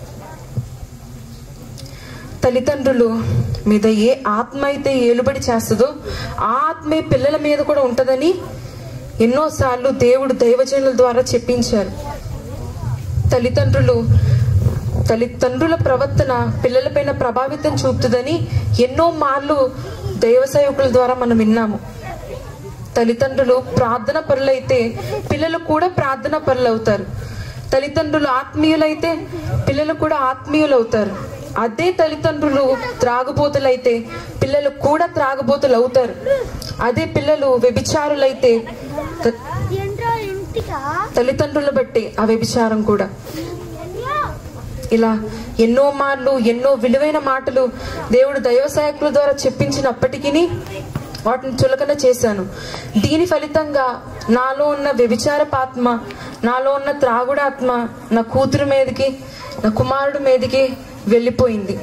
తల్లిదండ్రులు మీద ఏ ఆత్మ అయితే ఏలుబడి చేస్తుందో ఆ ఆత్మే పిల్లల మీద కూడా ఉంటదని ఎన్నోసార్లు దేవుడు దైవజనుల ద్వారా చెప్పించారు తల్లిదండ్రులు తల్లిదండ్రుల ప్రవర్తన పిల్లలపైన ప్రభావితం చూపుతుందని ఎన్నో మార్లు దైవ సేవకుల ద్వారా మనం విన్నాము తల్లిదండ్రులు ప్రార్థన పరులైతే పిల్లలు కూడా ప్రార్థన పరులు అవుతారు తల్లిదండ్రులు ఆత్మీయులైతే పిల్లలు కూడా ఆత్మీయులు అవుతారు అదే తల్లిదండ్రులు త్రాగుబోతులైతే పిల్లలు కూడా త్రాగుబోతులు అవుతారు అదే పిల్లలు వ్యభిచారులైతే త- తల్లిదండ్రులు బట్టి ఆ వ్యభిచారం కూడా ఇలా ఎన్నో మార్లు ఎన్నో విలువైన మాటలు దేవుడు దైవ సహాయకుల ద్వారా చెప్పించినప్పటికీ వాటిని చులకన చేశాను దీని ఫలితంగా నాలో ఉన్న వ్యభిచారపాత్మ నాలో ఉన్న త్రాగుడాత్మ నా కూతురు మీదకి నా కుమారుడు మీదకి వెళ్ళిపోయింది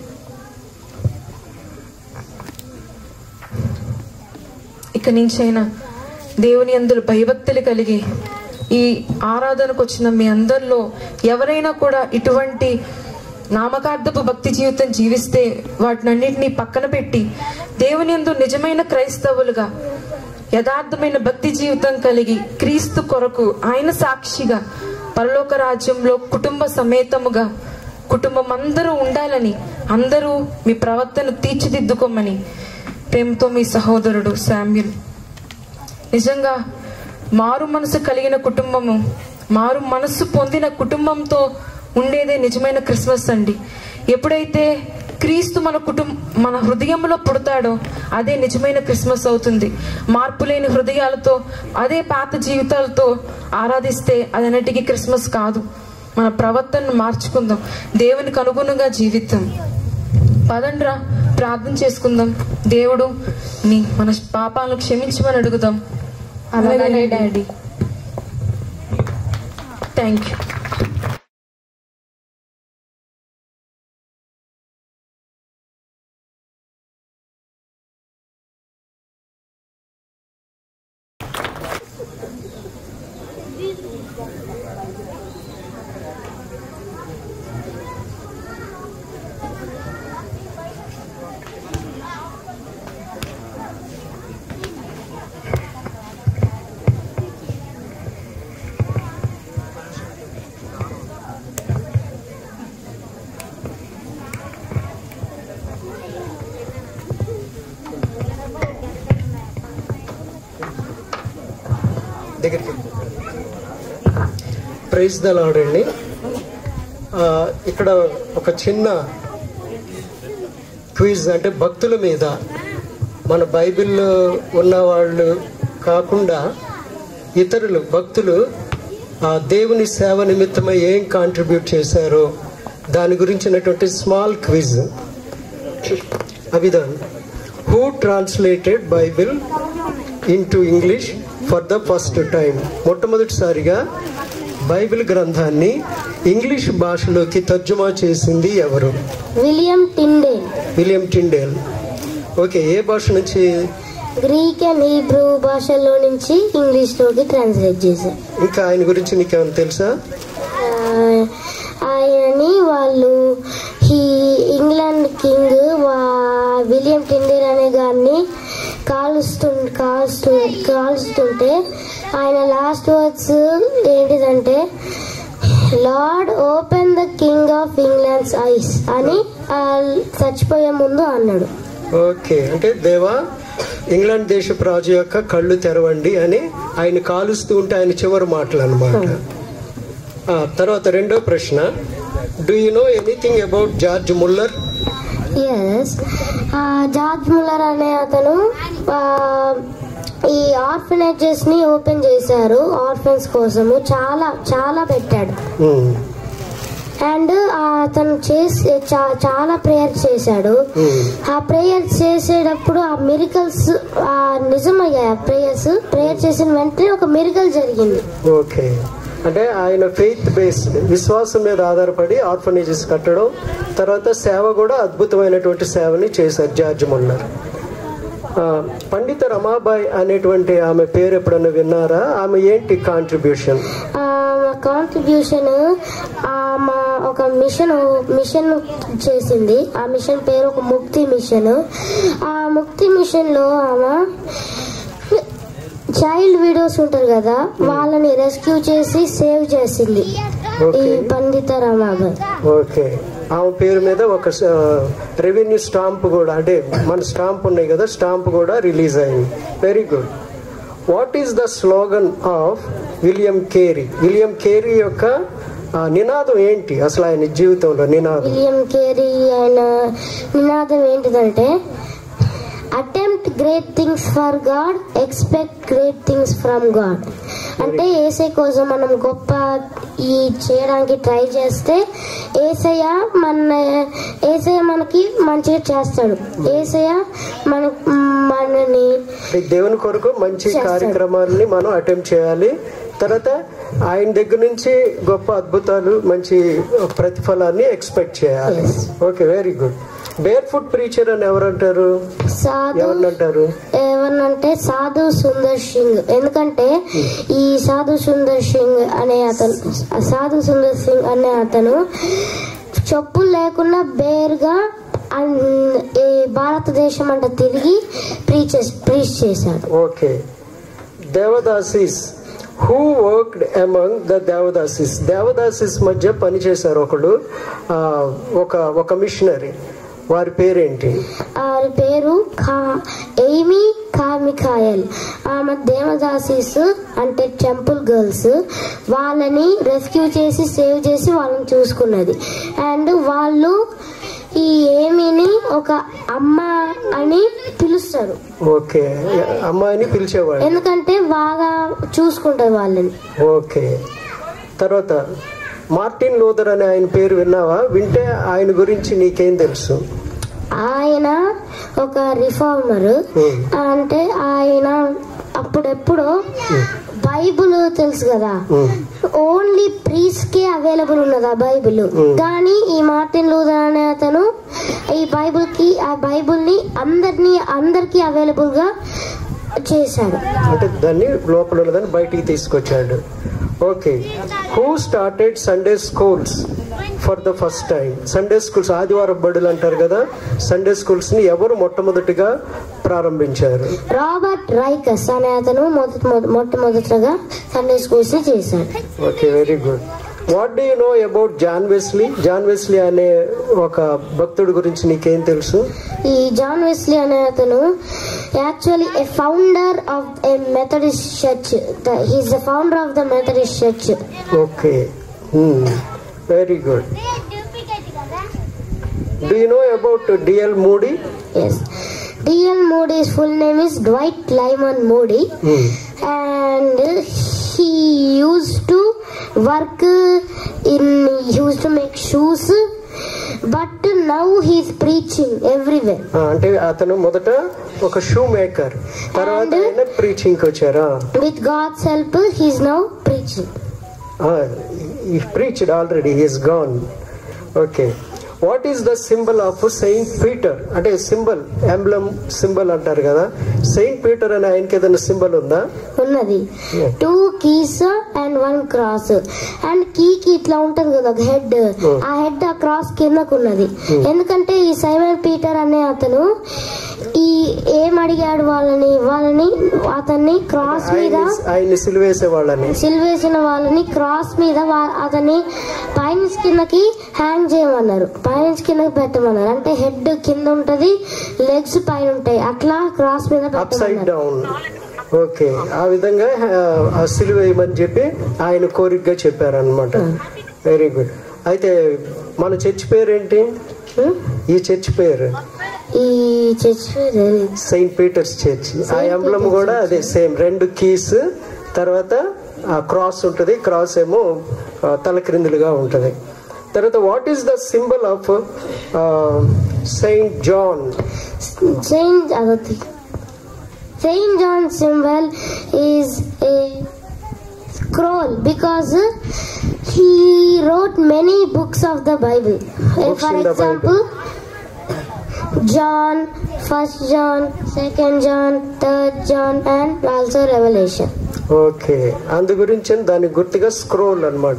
ఇక నుంచైనా దేవుని అందరూ భయభక్తులు కలిగి ఈ ఆరాధనకు వచ్చిన మీ అందరిలో ఎవరైనా కూడా ఇటువంటి నామకార్థపు భక్తి జీవితం జీవిస్తే వాటినన్నింటినీ పక్కన పెట్టి దేవుని యందు నిజమైన క్రైస్తవులుగా యథార్థమైన భక్తి జీవితం కలిగి క్రీస్తు కొరకు ఆయన సాక్షిగా పరలోక రాజ్యంలో కుటుంబ సమేతముగా కుటుంబం అందరూ ఉండాలని అందరూ మీ ప్రవర్తన తీర్చిదిద్దుకోమని ప్రేమతో మీ సహోదరుడు శామ్యుల్ నిజంగా మారు మనసు కలిగిన కుటుంబము మారు మనసు పొందిన కుటుంబంతో ఉండేదే నిజమైన క్రిస్మస్ అండి ఎప్పుడైతే క్రీస్తు మన కుటుంబ మన హృదయంలో పుడతాడో అదే నిజమైన క్రిస్మస్ అవుతుంది మార్పు లేని హృదయాలతో అదే పాత జీవితాలతో ఆరాధిస్తే అది అన్నిటికీ క్రిస్మస్ కాదు మన ప్రవర్తనను మార్చుకుందాం దేవునికి అనుగుణంగా జీవితం పదండ్రా ప్రార్థన చేసుకుందాం దేవుడు నీ మన పాపాలను క్షమించమని అడుగుదాం అలాగే డాడీ థ్యాంక్ యూ దగ్గరికి ప్రైజ్ ద లార్డ్ అండి ఆ, ఇక్కడ ఒక చిన్న క్విజ్ అంటే భక్తుల మీద మన బైబిల్లో ఉన్న వాళ్ళు కాకుండా ఇతరులు భక్తులు ఆ దేవుని సేవ నిమిత్తమై ఏం కాంట్రిబ్యూట్ చేశారో దాని గురించినటువంటి స్మాల్ క్విజ్ అభిధాన్ who translated Bible into English for the first time మొట్టమొదటిసారిగా బైబిల్ గ్రంథాన్ని ఇంగ్లీష్ భాషలోకి తర్జుమా చేసింది ఎవరు William Tyndale William Tyndale okay ఏ భాష నుంచి గ్రీక్ అండ్ హీబ్రూ భాషల్లో నుంచి ఇంగ్లీష్లోకి ట్రాన్స్లేట్ చేశారు ఇంకా ఆయన గురించి నీకేమైనా తెలుసా ఆ, ఆయనని వాళ్ళు ఈ ఇంగ్లాండ్ కింగ్ వా- విలియం టిండేల్ అనే గారిని కాలుస్తు కాల్స్తు కాల్స్తుంటే ఆయన లాస్ట్ వర్డ్స్ ఏంటిదంటే Lord open the king of England's eyes అని ఆ చచ్చిపోయే ముందు అన్నాడు ఓకే అంటే దేవా ఇంగ్లాండ్ దేశపు రాజు యొక్క కళ్ళు తెరవండి అని ఆయన కాలుస్తూ ఉంటే ఆయన చివరి మాటలు అనమాట తర్వాత రెండో ప్రశ్న do you know anything about George Muller yes George Muller అనే అతను ఆ, ఈ ఆర్ఫనేజెస్ ని ఓపెన్ చేశారు ఆర్ఫన్స్ కోసము చాలా చాలా పెట్టాడు అండ్ అతను చేసి చా- చాలా ప్రేయర్స్ చేశాడు ఆ ప్రేయర్స్ చేసేటప్పుడు ఆ మిరికల్స్ నిజమయ్యాయి ఆ ప్రేయర్స్ ప్రేయర్ చేసిన వెంటనే ఒక మిరికల్ జరిగింది ఓకే అంటే ఆయన ఫెయిత్ బేస్డ్ విశ్వాసం మీద ఆధారపడి ఆర్ఫనేజెస్ కట్టడం తర్వాత సేవ కూడా అద్భుతమైనటువంటి సేవని చేశారు జార్జ్ ముల్లర్ ఆ, పండిత రమాబాయ్ అనేటువంటి ఆమె పేరు ఎప్పుడన్నా విన్నారా ఆమె ఏంటి కాంట్రిబ్యూషన్ కాంట్రిబ్యూషన్ మా ఒక మిషన్ మిషన్ చేసింది ఆ మిషన్ పేరు ఒక ముక్తి మిషన్ ఆ ముక్తి మిషన్ లో ఆమె చైల్డ్ వీడియోస్ ఉంటారు కదా వాళ్ళని రెస్క్యూ చేసి సేవ్ చేసింది ఈ పండిత రమాబాయ్ ఓకే ఆమె పేరు మీద ఒక రెవెన్యూ స్టాంప్ కూడా అంటే మన స్టాంప్ ఉన్నాయి కదా స్టాంప్ కూడా రిలీజ్ అయింది very good what is the slogan of William Carey William Carey యొక్క ఆ, నినాదం ఏంటి అసలు ఆయన జీవితంలో నినాదం విలియం కేరీ ఆయన నినాదం ఏంటిదంటే attempt great things for God expect great things from God అంటే ఏసై కోసం మనం గొప్ప ఈ చేయడానికి ట్రై చేస్తే ఏసయ్య మన ఏసయ్య మనకి మంచిగా చేస్తాడు ఏసయ్య మన మనని ఈ దేవుని కొరకు మంచి చేస్తాడు. కార్యక్రమాలని మనం అటెంప్ట్ చేయాలి తర్వాత ఆయన దగ్గర నుంచి గొప్ప అద్భుతాలు మంచి ప్రతిఫలాన్ని ఎక్స్పెక్ట్ చేయాలి okay very good barefoot preacher అని ఎవరంటారు సాధు ఎవరినంటారు ఏమన్నంటే సాధు సుందర్ సింగ్ ఎందుకంటే ఈ సాధు సుందర్ సింగ్ అనే అతను సాధు సుందర్ సింగ్ అనే అతను చెప్పులు లేకుండా బేర్గా అన్- ఈ భారతదేశం అంతా తిరిగి ప్రీచెస్ ప్రీచ్ చేశాడు okay devadasis who worked among the devadasis devadasis మధ్య పనిచేశారు ఒకడు ఆ, ఒక ఒక మిషనరీ వారి పేరేంటి వారి పేరు కా ఎయిమీ కామికాయల్ ఆమె దేవదాసీస్ అంటే టెంపుల్ గర్ల్స్ వాళ్ళని రెస్క్యూ చేసి సేవ్ చేసి వాళ్ళని చూసుకున్నది అండ్ వాళ్ళు ఈ ఏమీని ఒక అమ్మ అని పిలుస్తారు ఓకే అమ్మాయిని పిలిచేవాడు ఎందుకంటే బాగా చూసుకుంటారు వాళ్ళని ఓకే తర్వాత మార్టిన్ లూథర్ అనే ఆయన పేరు విన్నావా వింటే ఆయన గురించి నీకేం తెలుసు ఆయన ఒక రిఫార్మర్ అంటే ఆయన అప్పుడెప్పుడు బైబుల్ తెలుసు కదా ఓన్లీ ప్రీస్ కే అవైలబుల్ ఉన్నది ఆ బైబిల్ కానీ ఈ మార్టిన్ లూథర్ అనే అతను ఈ బైబిల్ కి ఆ బైబిల్ ని అందరినీ అందరికి అవైలబుల్ గా చేశాడు అంటే దాన్ని లోపల ఉన్నదాన్ని బయటికి తీసుకొచ్చాడు okay who started Sunday schools for the first time Sunday schools ఆదివారం బడులు అంటారు కదా సండే స్కూల్స్ ని ఎవరు మొట్టమొదటిగా ప్రారంభించారు రాబర్ట్ రైకస్ అనే అతను మొదటి మొద- మొట్టమొదటిగా సండే స్కూల్స్ ని చేశాడు okay very good what do you know about John Wesley John Wesley అనే ఒక భక్తుడి గురించి నీకేం తెలుసు ఈ జాన్ వెస్లీ అనే అతను actually a founder of a Methodist church he's the founder of the Methodist church okay very good do you know about DL Moody yes DL Moody's full name is Dwight Lyman Moody and he used to work in he used to make shoes but now he's preaching everywhere ఆ, అంటే అతను మొదట ఒక shoe maker తర్వాత ఆయన preaching వచ్చారా with god's help he's now preaching ఈ preached already is gone okay what is the symbol of Saint Peter అంటే సింబల్ ఎంబ్లమ్ సింబల్ అంటారు కదా సెయింట్ పీటర్ అనే ఆయనకి ఏదైనా సింబల్ ఉందా ఉన్నది two keys and one cross and కీకి ఇట్లా ఉంటది కదా ఒక హెడ్ ఆ హెడ్ ఆ క్రాస్ కిందకు ఉన్నది ఎందుకంటే ఈ సైమన్ పీటర్ అనే అతను ఈ ఏం అడిగాడు వాళ్ళని వాళ్ళని అతన్ని క్రాస్ మీద ఆయన్ని ఆయన్ని సిలువేసే వాళ్ళని సిల్వేసిన వాళ్ళని క్రాస్ మీద వా- అతన్ని పైనుంచి కిందకి హ్యాంగ్ చేయమన్నారు పైనుంచి కిందకి పెట్టమన్నారు అంటే హెడ్ కింద ఉంటది లెగ్స్ పైన ఉంటాయి అట్లా క్రాస్ మీద అప్ సైడ్ పెట్టమన్నారు డౌన్ ఓకే ఆ విధంగా ఆ, ఆ సిలువేయమని చెప్పి ఆయన కోరికగా చెప్పారనమాట వెరీ గుడ్ అయితే మన చర్చ్ పేరేంటి ఈ చర్చ్ పేరు ఈ చర్చ్ సెయింట్ పీటర్స్ చర్చ్ ఆ ఎంబ్లమ్ కూడా అదే సేమ్ రెండు కీస్ తర్వాత ఆ క్రాస్ ఉంటుంది క్రాస్ ఏమో ఆ, తలక్రిందులుగా ఉంటుంది తర్వాత what is the symbol of saint John Saint Adati. Saint John's symbol is a scroll because he wrote many books of the Bible. Uh, Books For in the example, John, First John, Second John, Third John, and also Revelation. Okay అందు గురించి దాని గుర్తుగా scroll అనమాట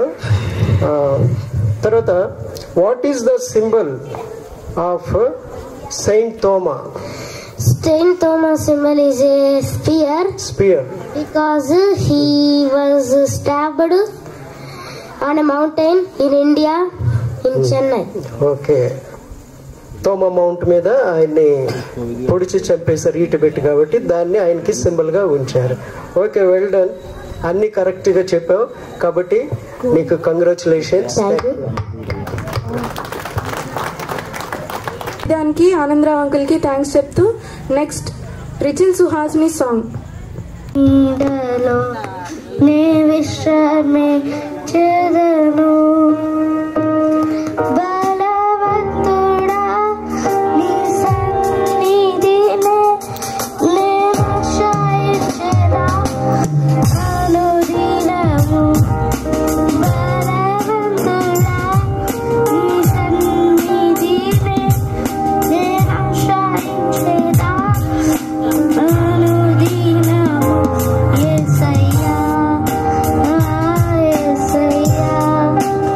తర్వాత what is the symbol of saint Thoma Saint Thomas symbol is a spear spear because he was stabbed on a mountain in India, in Chennai. Okay Thoma mount మీద ఆయన్ని పొడిచి చంపేశారు ఈట పెట్టి కాబట్టి దాన్ని ఆయనకి సింబల్ గా ఉంచారు ఓకే వెల్ డన్ అన్ని కరెక్ట్ గా చెప్పావు కాబట్టి నీకు కంగ్రాచులేషన్స్ దానికి ఆనందరావు అంకుల్కి థ్యాంక్స్ చెప్తూ నెక్స్ట్ రిచిల్ సుహాసిని సాంగ్ నీడలో నే విశ్రమే చెదను బలవంతుడా నీ సన్నిధినే నేను ఆశ్రయించెదా అనుదినము బలవంతుడా నీ సన్నిధినే నేను ఆశ్రయించెదా అనుదినము యేసయ్యా యేసయ్యా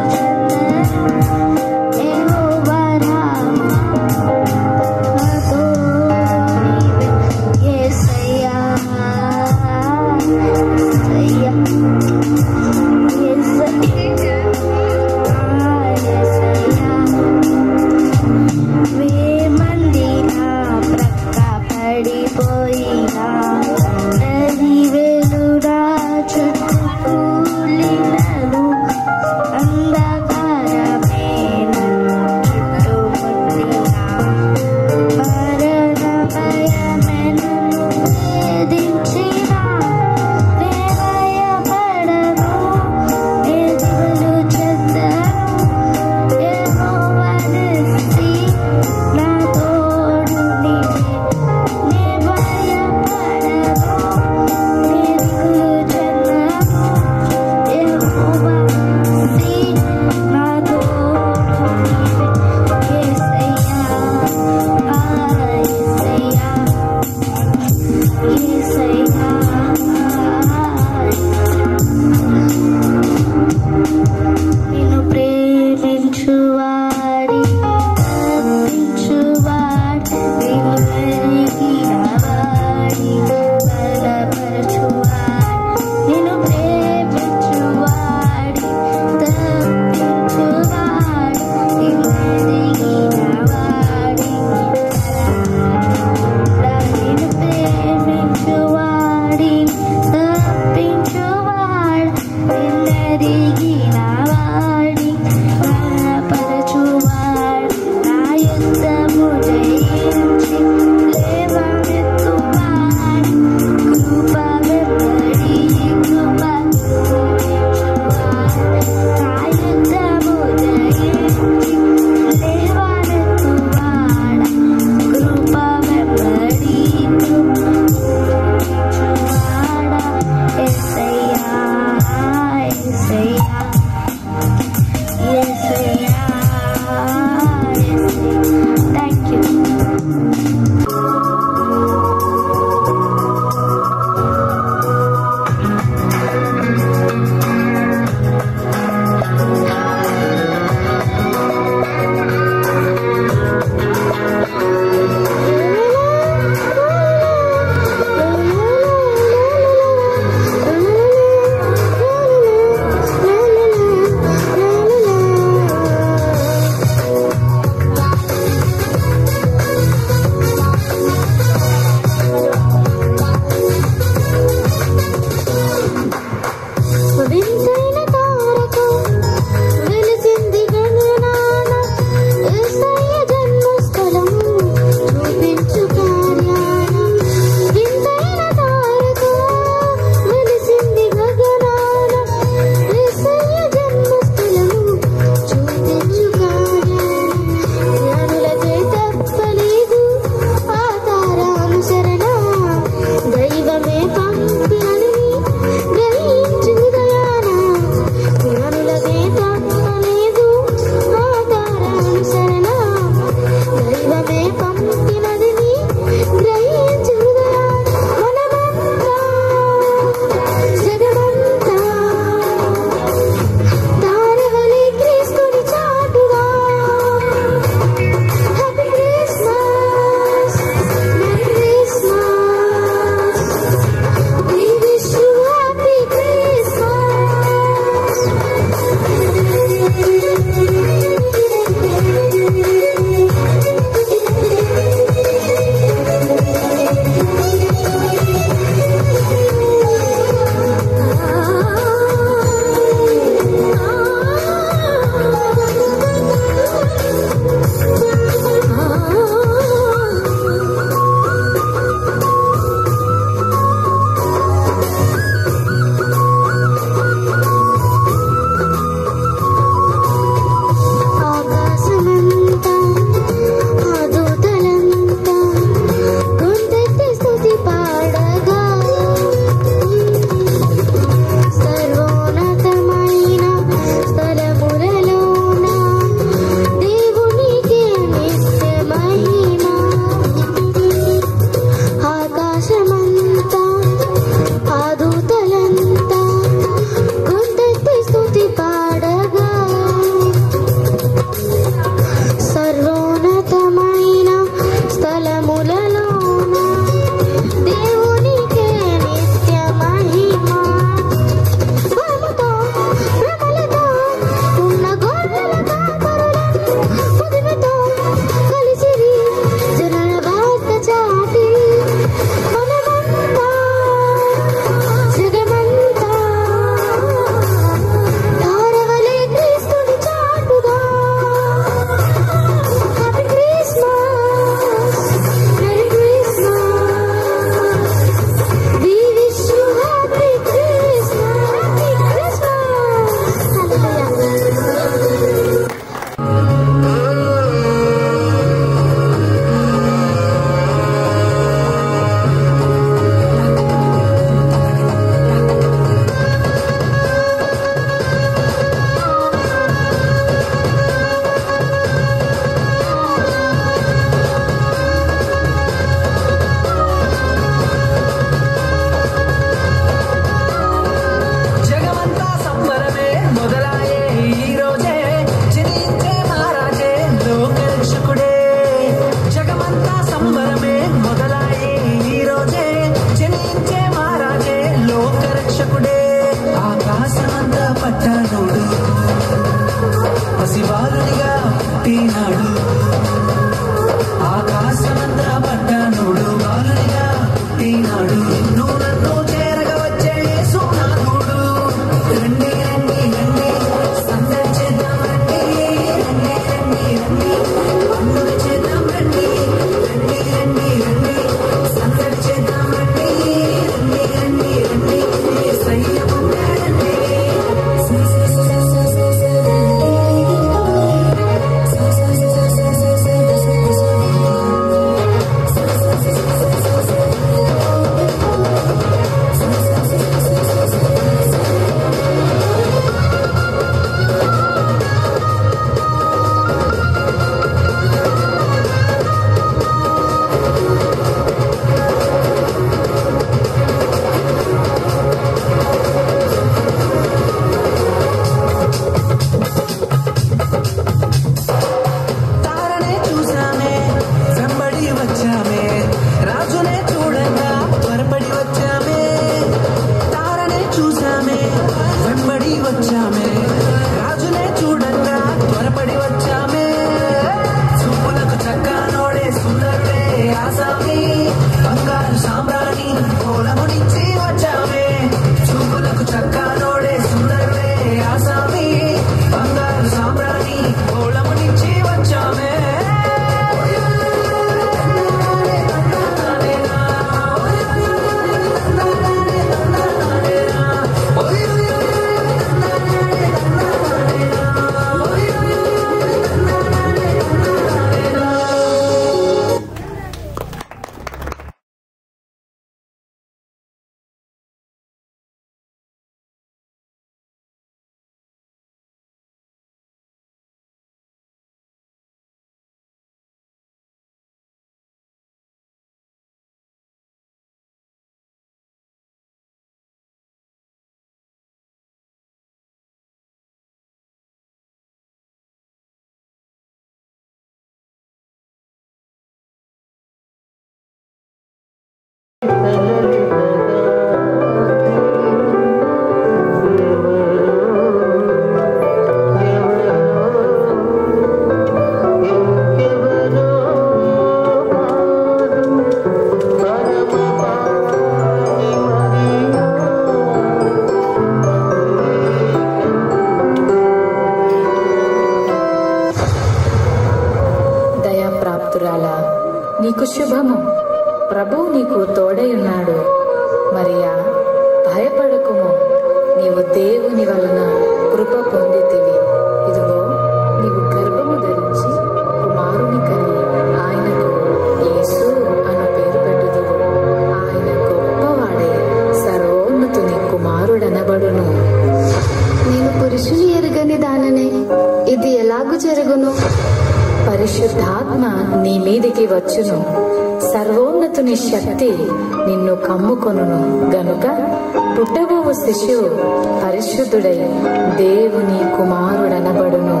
భక్తురాలా నీకు శుభము ప్రభు నీకు తోడై ఉన్నాడు మరియా భయపడకుము నీవు దేవుని వలన కృప పొందితివి ఇదిగో నీవు గర్భము ధరించి కుమారుని కని ఆయనకు యేసు అను పేరు పెట్టుదువు ఆయన గొప్పవాడే సర్వోన్నతుని కుమారుడనబడును నేను పురుషుని ఎరుగని దాననే ఇది ఎలాగు జరుగును పరిశుద్ధాత్మ నీ మీదికి వచ్చును సర్వోన్నతుని శక్తి నిన్ను కమ్ముకొనును గనుక పుట్టబోవు శిశువు పరిశుద్ధుడై దేవుని కుమారుడనబడును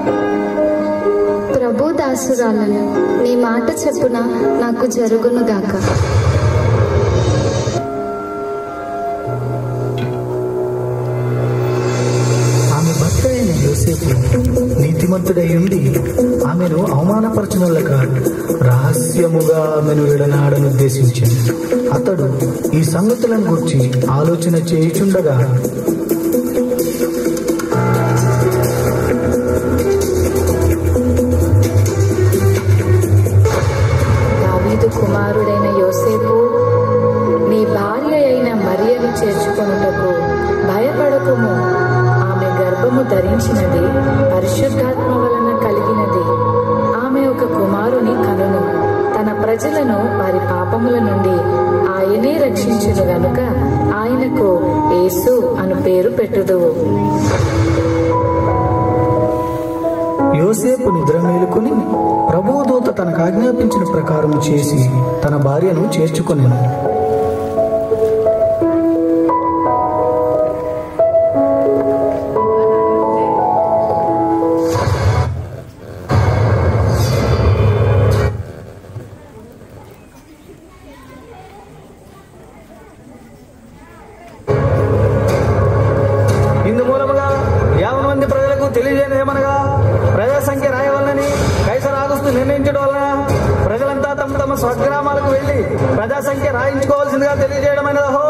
ప్రభు దాసురాలను నీ మాట చెప్పున నాకు జరుగును గాక ఆమె భర్త అయిన యోసేపు నీతిమంతుడై ఉండి ఆమెను అవమానపరచనులక రహస్యముగా ఆమెను విడనాడను ఉద్దేశించింది అతడు ఈ సంగతులను గురించి ఆలోచన చేయుచుండగా దావీదు కుమారుడైన యోసేపు నీ భార్య అయిన మరియను చేర్చుకొనుటకు భయపడకుము ఆమె గర్భము ధరించినది పరిశుద్ధాత్మ వలన కలిగినది ఆమె ఒక కుమారుని కనును తన ప్రజలను వారి పాపముల నుండి ఆయనే రక్షించును గనుక ఆయనకు యేసు అను పేరు పెట్టుదువు యోసేపు నిద్ర మేలుకొని ప్రభువు దూత తనకు ఆజ్ఞాపించిన ప్రకారం చేసి తన భార్యను చేర్చుకొనెను ఇందు మూలముగా యాభై మంది ప్రజలకు తెలియజేయని ఏమనగా ప్రజా సంఖ్య రాయవలనని కైసర్ ఆగస్టు నిర్ణయించడం వలన ప్రజలంతా తమ తమ స్వగ్రామాలకు వెళ్లి ప్రజా సంఖ్య రాయించుకోవాల్సిందిగా తెలియజేయడమైనది హో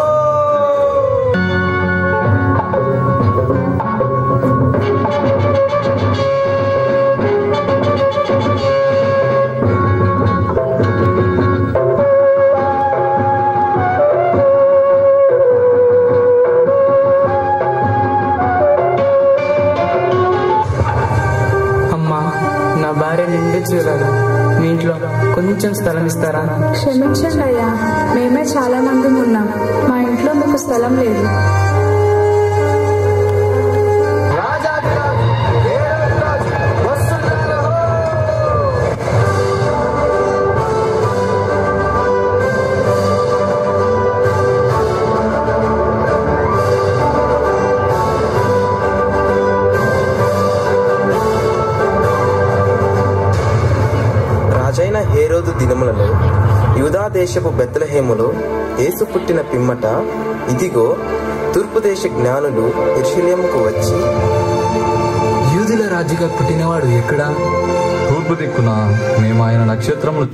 అమ్మా నా భార్య నిండు చూడగా మీ ఇంట్లో కొంచెం స్థలం ఇస్తారా క్షమించండి అయ్యా మేమే చాలా మంది ఉన్నాం మా ఇంట్లో మీకు స్థలం లేదు రాజైన హేరోదు దినములలో యూదా దేశపు బెత్లహేములో యేసు పుట్టిన పిమ్మట ఇదిగో తూర్పు దేశ జ్ఞానులు ఇర్షిలేముకు వచ్చి యూదుల రాజుగా పుట్టినవాడు ఎక్కడా తూర్పు దిక్కున మేము ఆయన నక్షత్రములు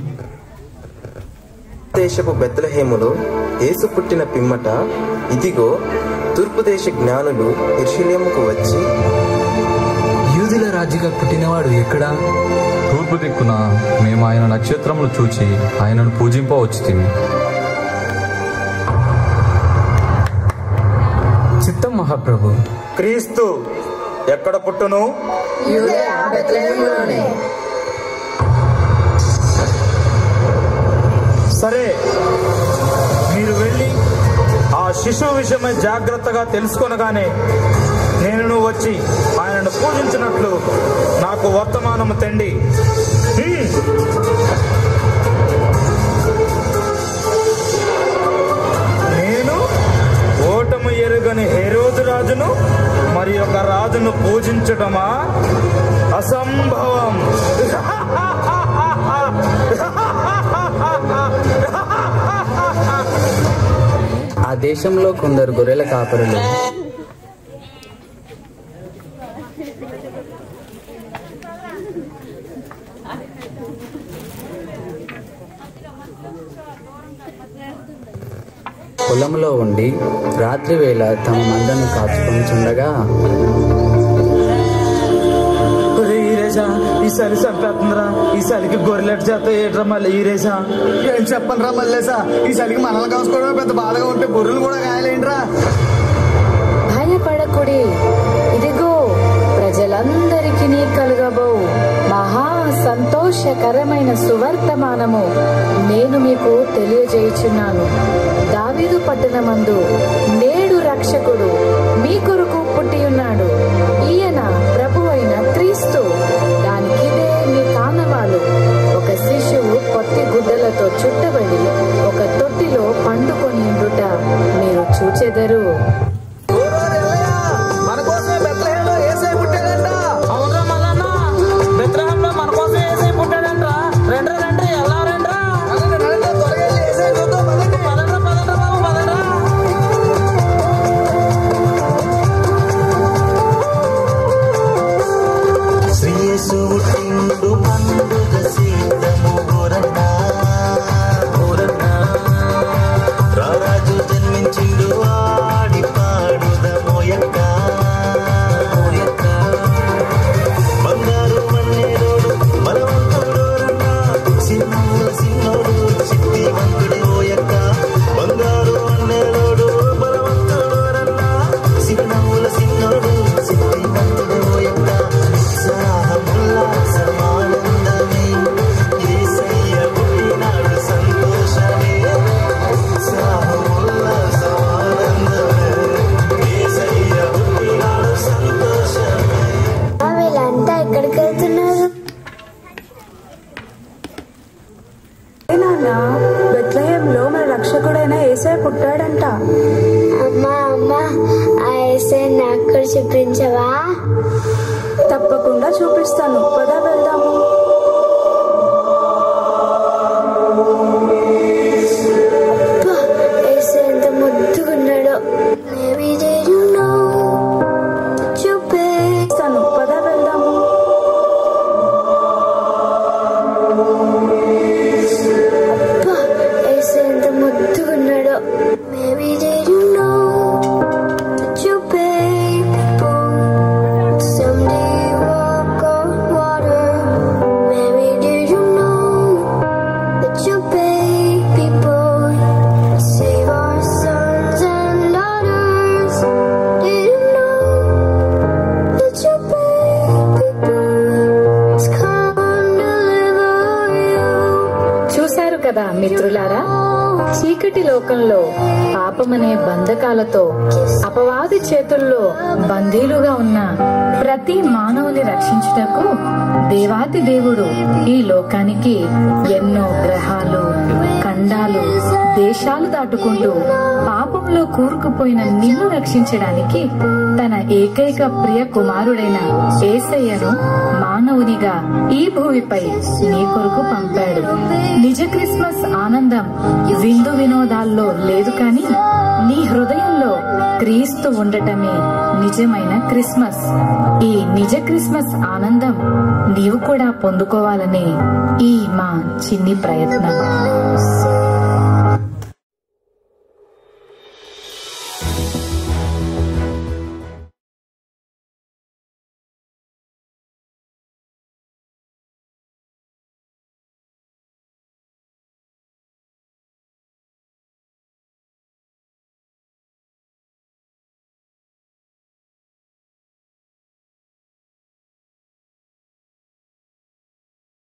దేశపు బెత్లహేములో యేసు పుట్టిన పిమ్మట ఇదిగో తూర్పు దేశ జ్ఞానులు ఇర్షిలేముకు వచ్చి యూదుల రాజుగా పుట్టినవాడు ఎక్కడా తూర్పు దిక్కున మేము ఆయన నక్షత్రములు చూచి ఆయనను పూజింపవచ్చుతిమి చిత్తం మహాప్రభు క్రీస్తు ఎక్కడ పుట్టును సరే మీరు వెళ్ళి ఆ శిశువు విషయమై జాగ్రత్తగా తెలుసుకొనగానే నేను వచ్చి ఆయనను పూజించినట్లు నాకు వర్తమానము తెండి హ్మ్. నేను ఓటము ఎరుగని హెరోదు రాజును మరి ఒక రాజును పూజించటమా అసంభవం ఆ దేశంలో కొందరు గొర్రెల కాపరులు పొలంలో ఉండి రాత్రి వేళ తమ మందను కాచుకొని చుండగా ఒరేయ్ రాజా ఈ చలి చంపేస్తుందిరా ఈ చలికి గొర్రెలెట్ చేత ఏట్రా మళ్ళీ ఈరేసా ఏం చెప్పను రా మల్లేసా ఈ చలికి మనల్ని కాసుకోవడం పెద్ద బాధగా ఉంటే బొర్రెలు కూడా గాయలేంట్రా భయపడకుడి ఇదిగో ప్రజలందరికీ కలుగబో మహా సంతోషకరమైన సువర్తమానము నేను మీకు తెలియజేయుచున్నాను దావీదు పట్టణమందు నేడు రక్షకుడు మీ కొరకు పుట్టి ఉన్నాడు ఈయన ప్రభు అయిన క్రీస్తు దానికిదే మీ కానవాలు ఒక శిశువు పొత్తి గుడ్డలతో చుట్టబడి ఒక తొట్టిలో పండుకొని ఉండుట మీరు చూచెదరు మన కోసమే బెత్లహేంలో ఏసై పుట్టాడంట అవునరా మల్లన్న బెత్లహేంలో మన కోసం ఏసై పుట్టాడంట రండ్రా రండ్రి ఎలా రండ్రా పదండ్రా పదండ్రా బాబు పదండ్రా శ్రీయేసు పుట్టిండు పండుగ సిద్ధము గోరన్న గోరన్న రారాజు జన్మించిండు ఆడి పాడుద మోయక్క మోయక్క బంగారు మన్నేరోడు బలవంతుడోరన్న సిన్నోడు సిన్నోడు సిద్ధివంతుడు ఓయక్క బంగారు మన్నేరోడు బలవంతుడోరన్న సిన్నవుల సిన్నోడు సిద్ధివంతుడు ఓయక్క ఉత్సాహముల్లాసమానందమే యేసయ్య పుట్టినాడు సంతోషమే ఉత్సాహముల్లాసమానందమే యేసయ్య పుట్టినాడు సంతోషమే వీళ్ళంతా ఎక్కడికి వెళ్తున్నారు నాన్న బెత్లహేంలో మన రక్షకుడైన ఏసై పుట్టాడంట అమ్మా అమ్మా ఆ ఎస్ఐ నాకు కూడా చూపించవా తప్పకుండా చూపిస్తాను పద వెళ్దాము అబ్బా, ఎస్ఐ ఎంత ముద్దుగున్నాడో Maybe they don't know that you're big. ఇస్తాను పద వెళ్దాము అబ్బా, ఎస్ఐ ఎంత ముద్దుగున్నాడో Maybe they don't know that you're big people. Someday walk on water. Maybe they don't know that you're big people. Save our sons and daughters. They don't know that you're big people. It's come to deliver you. చూశారు కదా మిత్రులారా చీకటి లోకంలో పాపమనే బంధకాలతో అపవాది చేతుల్లో బందీలుగా ఉన్న ప్రతి మానవుని రక్షించుటకు దేవాతి దేవుడు ఈ లోకానికి ఎన్నో గ్రహాలు ఖండాలు దేశాలు దాటుకుంటూ పాపంలో కూరుకుపోయిన నిన్ను రక్షించడానికి తన ఏకైక ప్రియ కుమారుడైన ఏసయ్యను మానవునిగా ఈ భూమిపై నీ కొరకు పంపాడు నిజ క్రిస్మస్ ఆనందం విందు వినోదాల్లో లేదు కాని నీ హృదయంలో క్రీస్తు ఉండటమే నిజమైన క్రిస్మస్ ఈ నిజ క్రిస్మస్ ఆనందం నీవు కూడా పొందుకోవాలనే ఈ మా చిన్ని ప్రయత్నం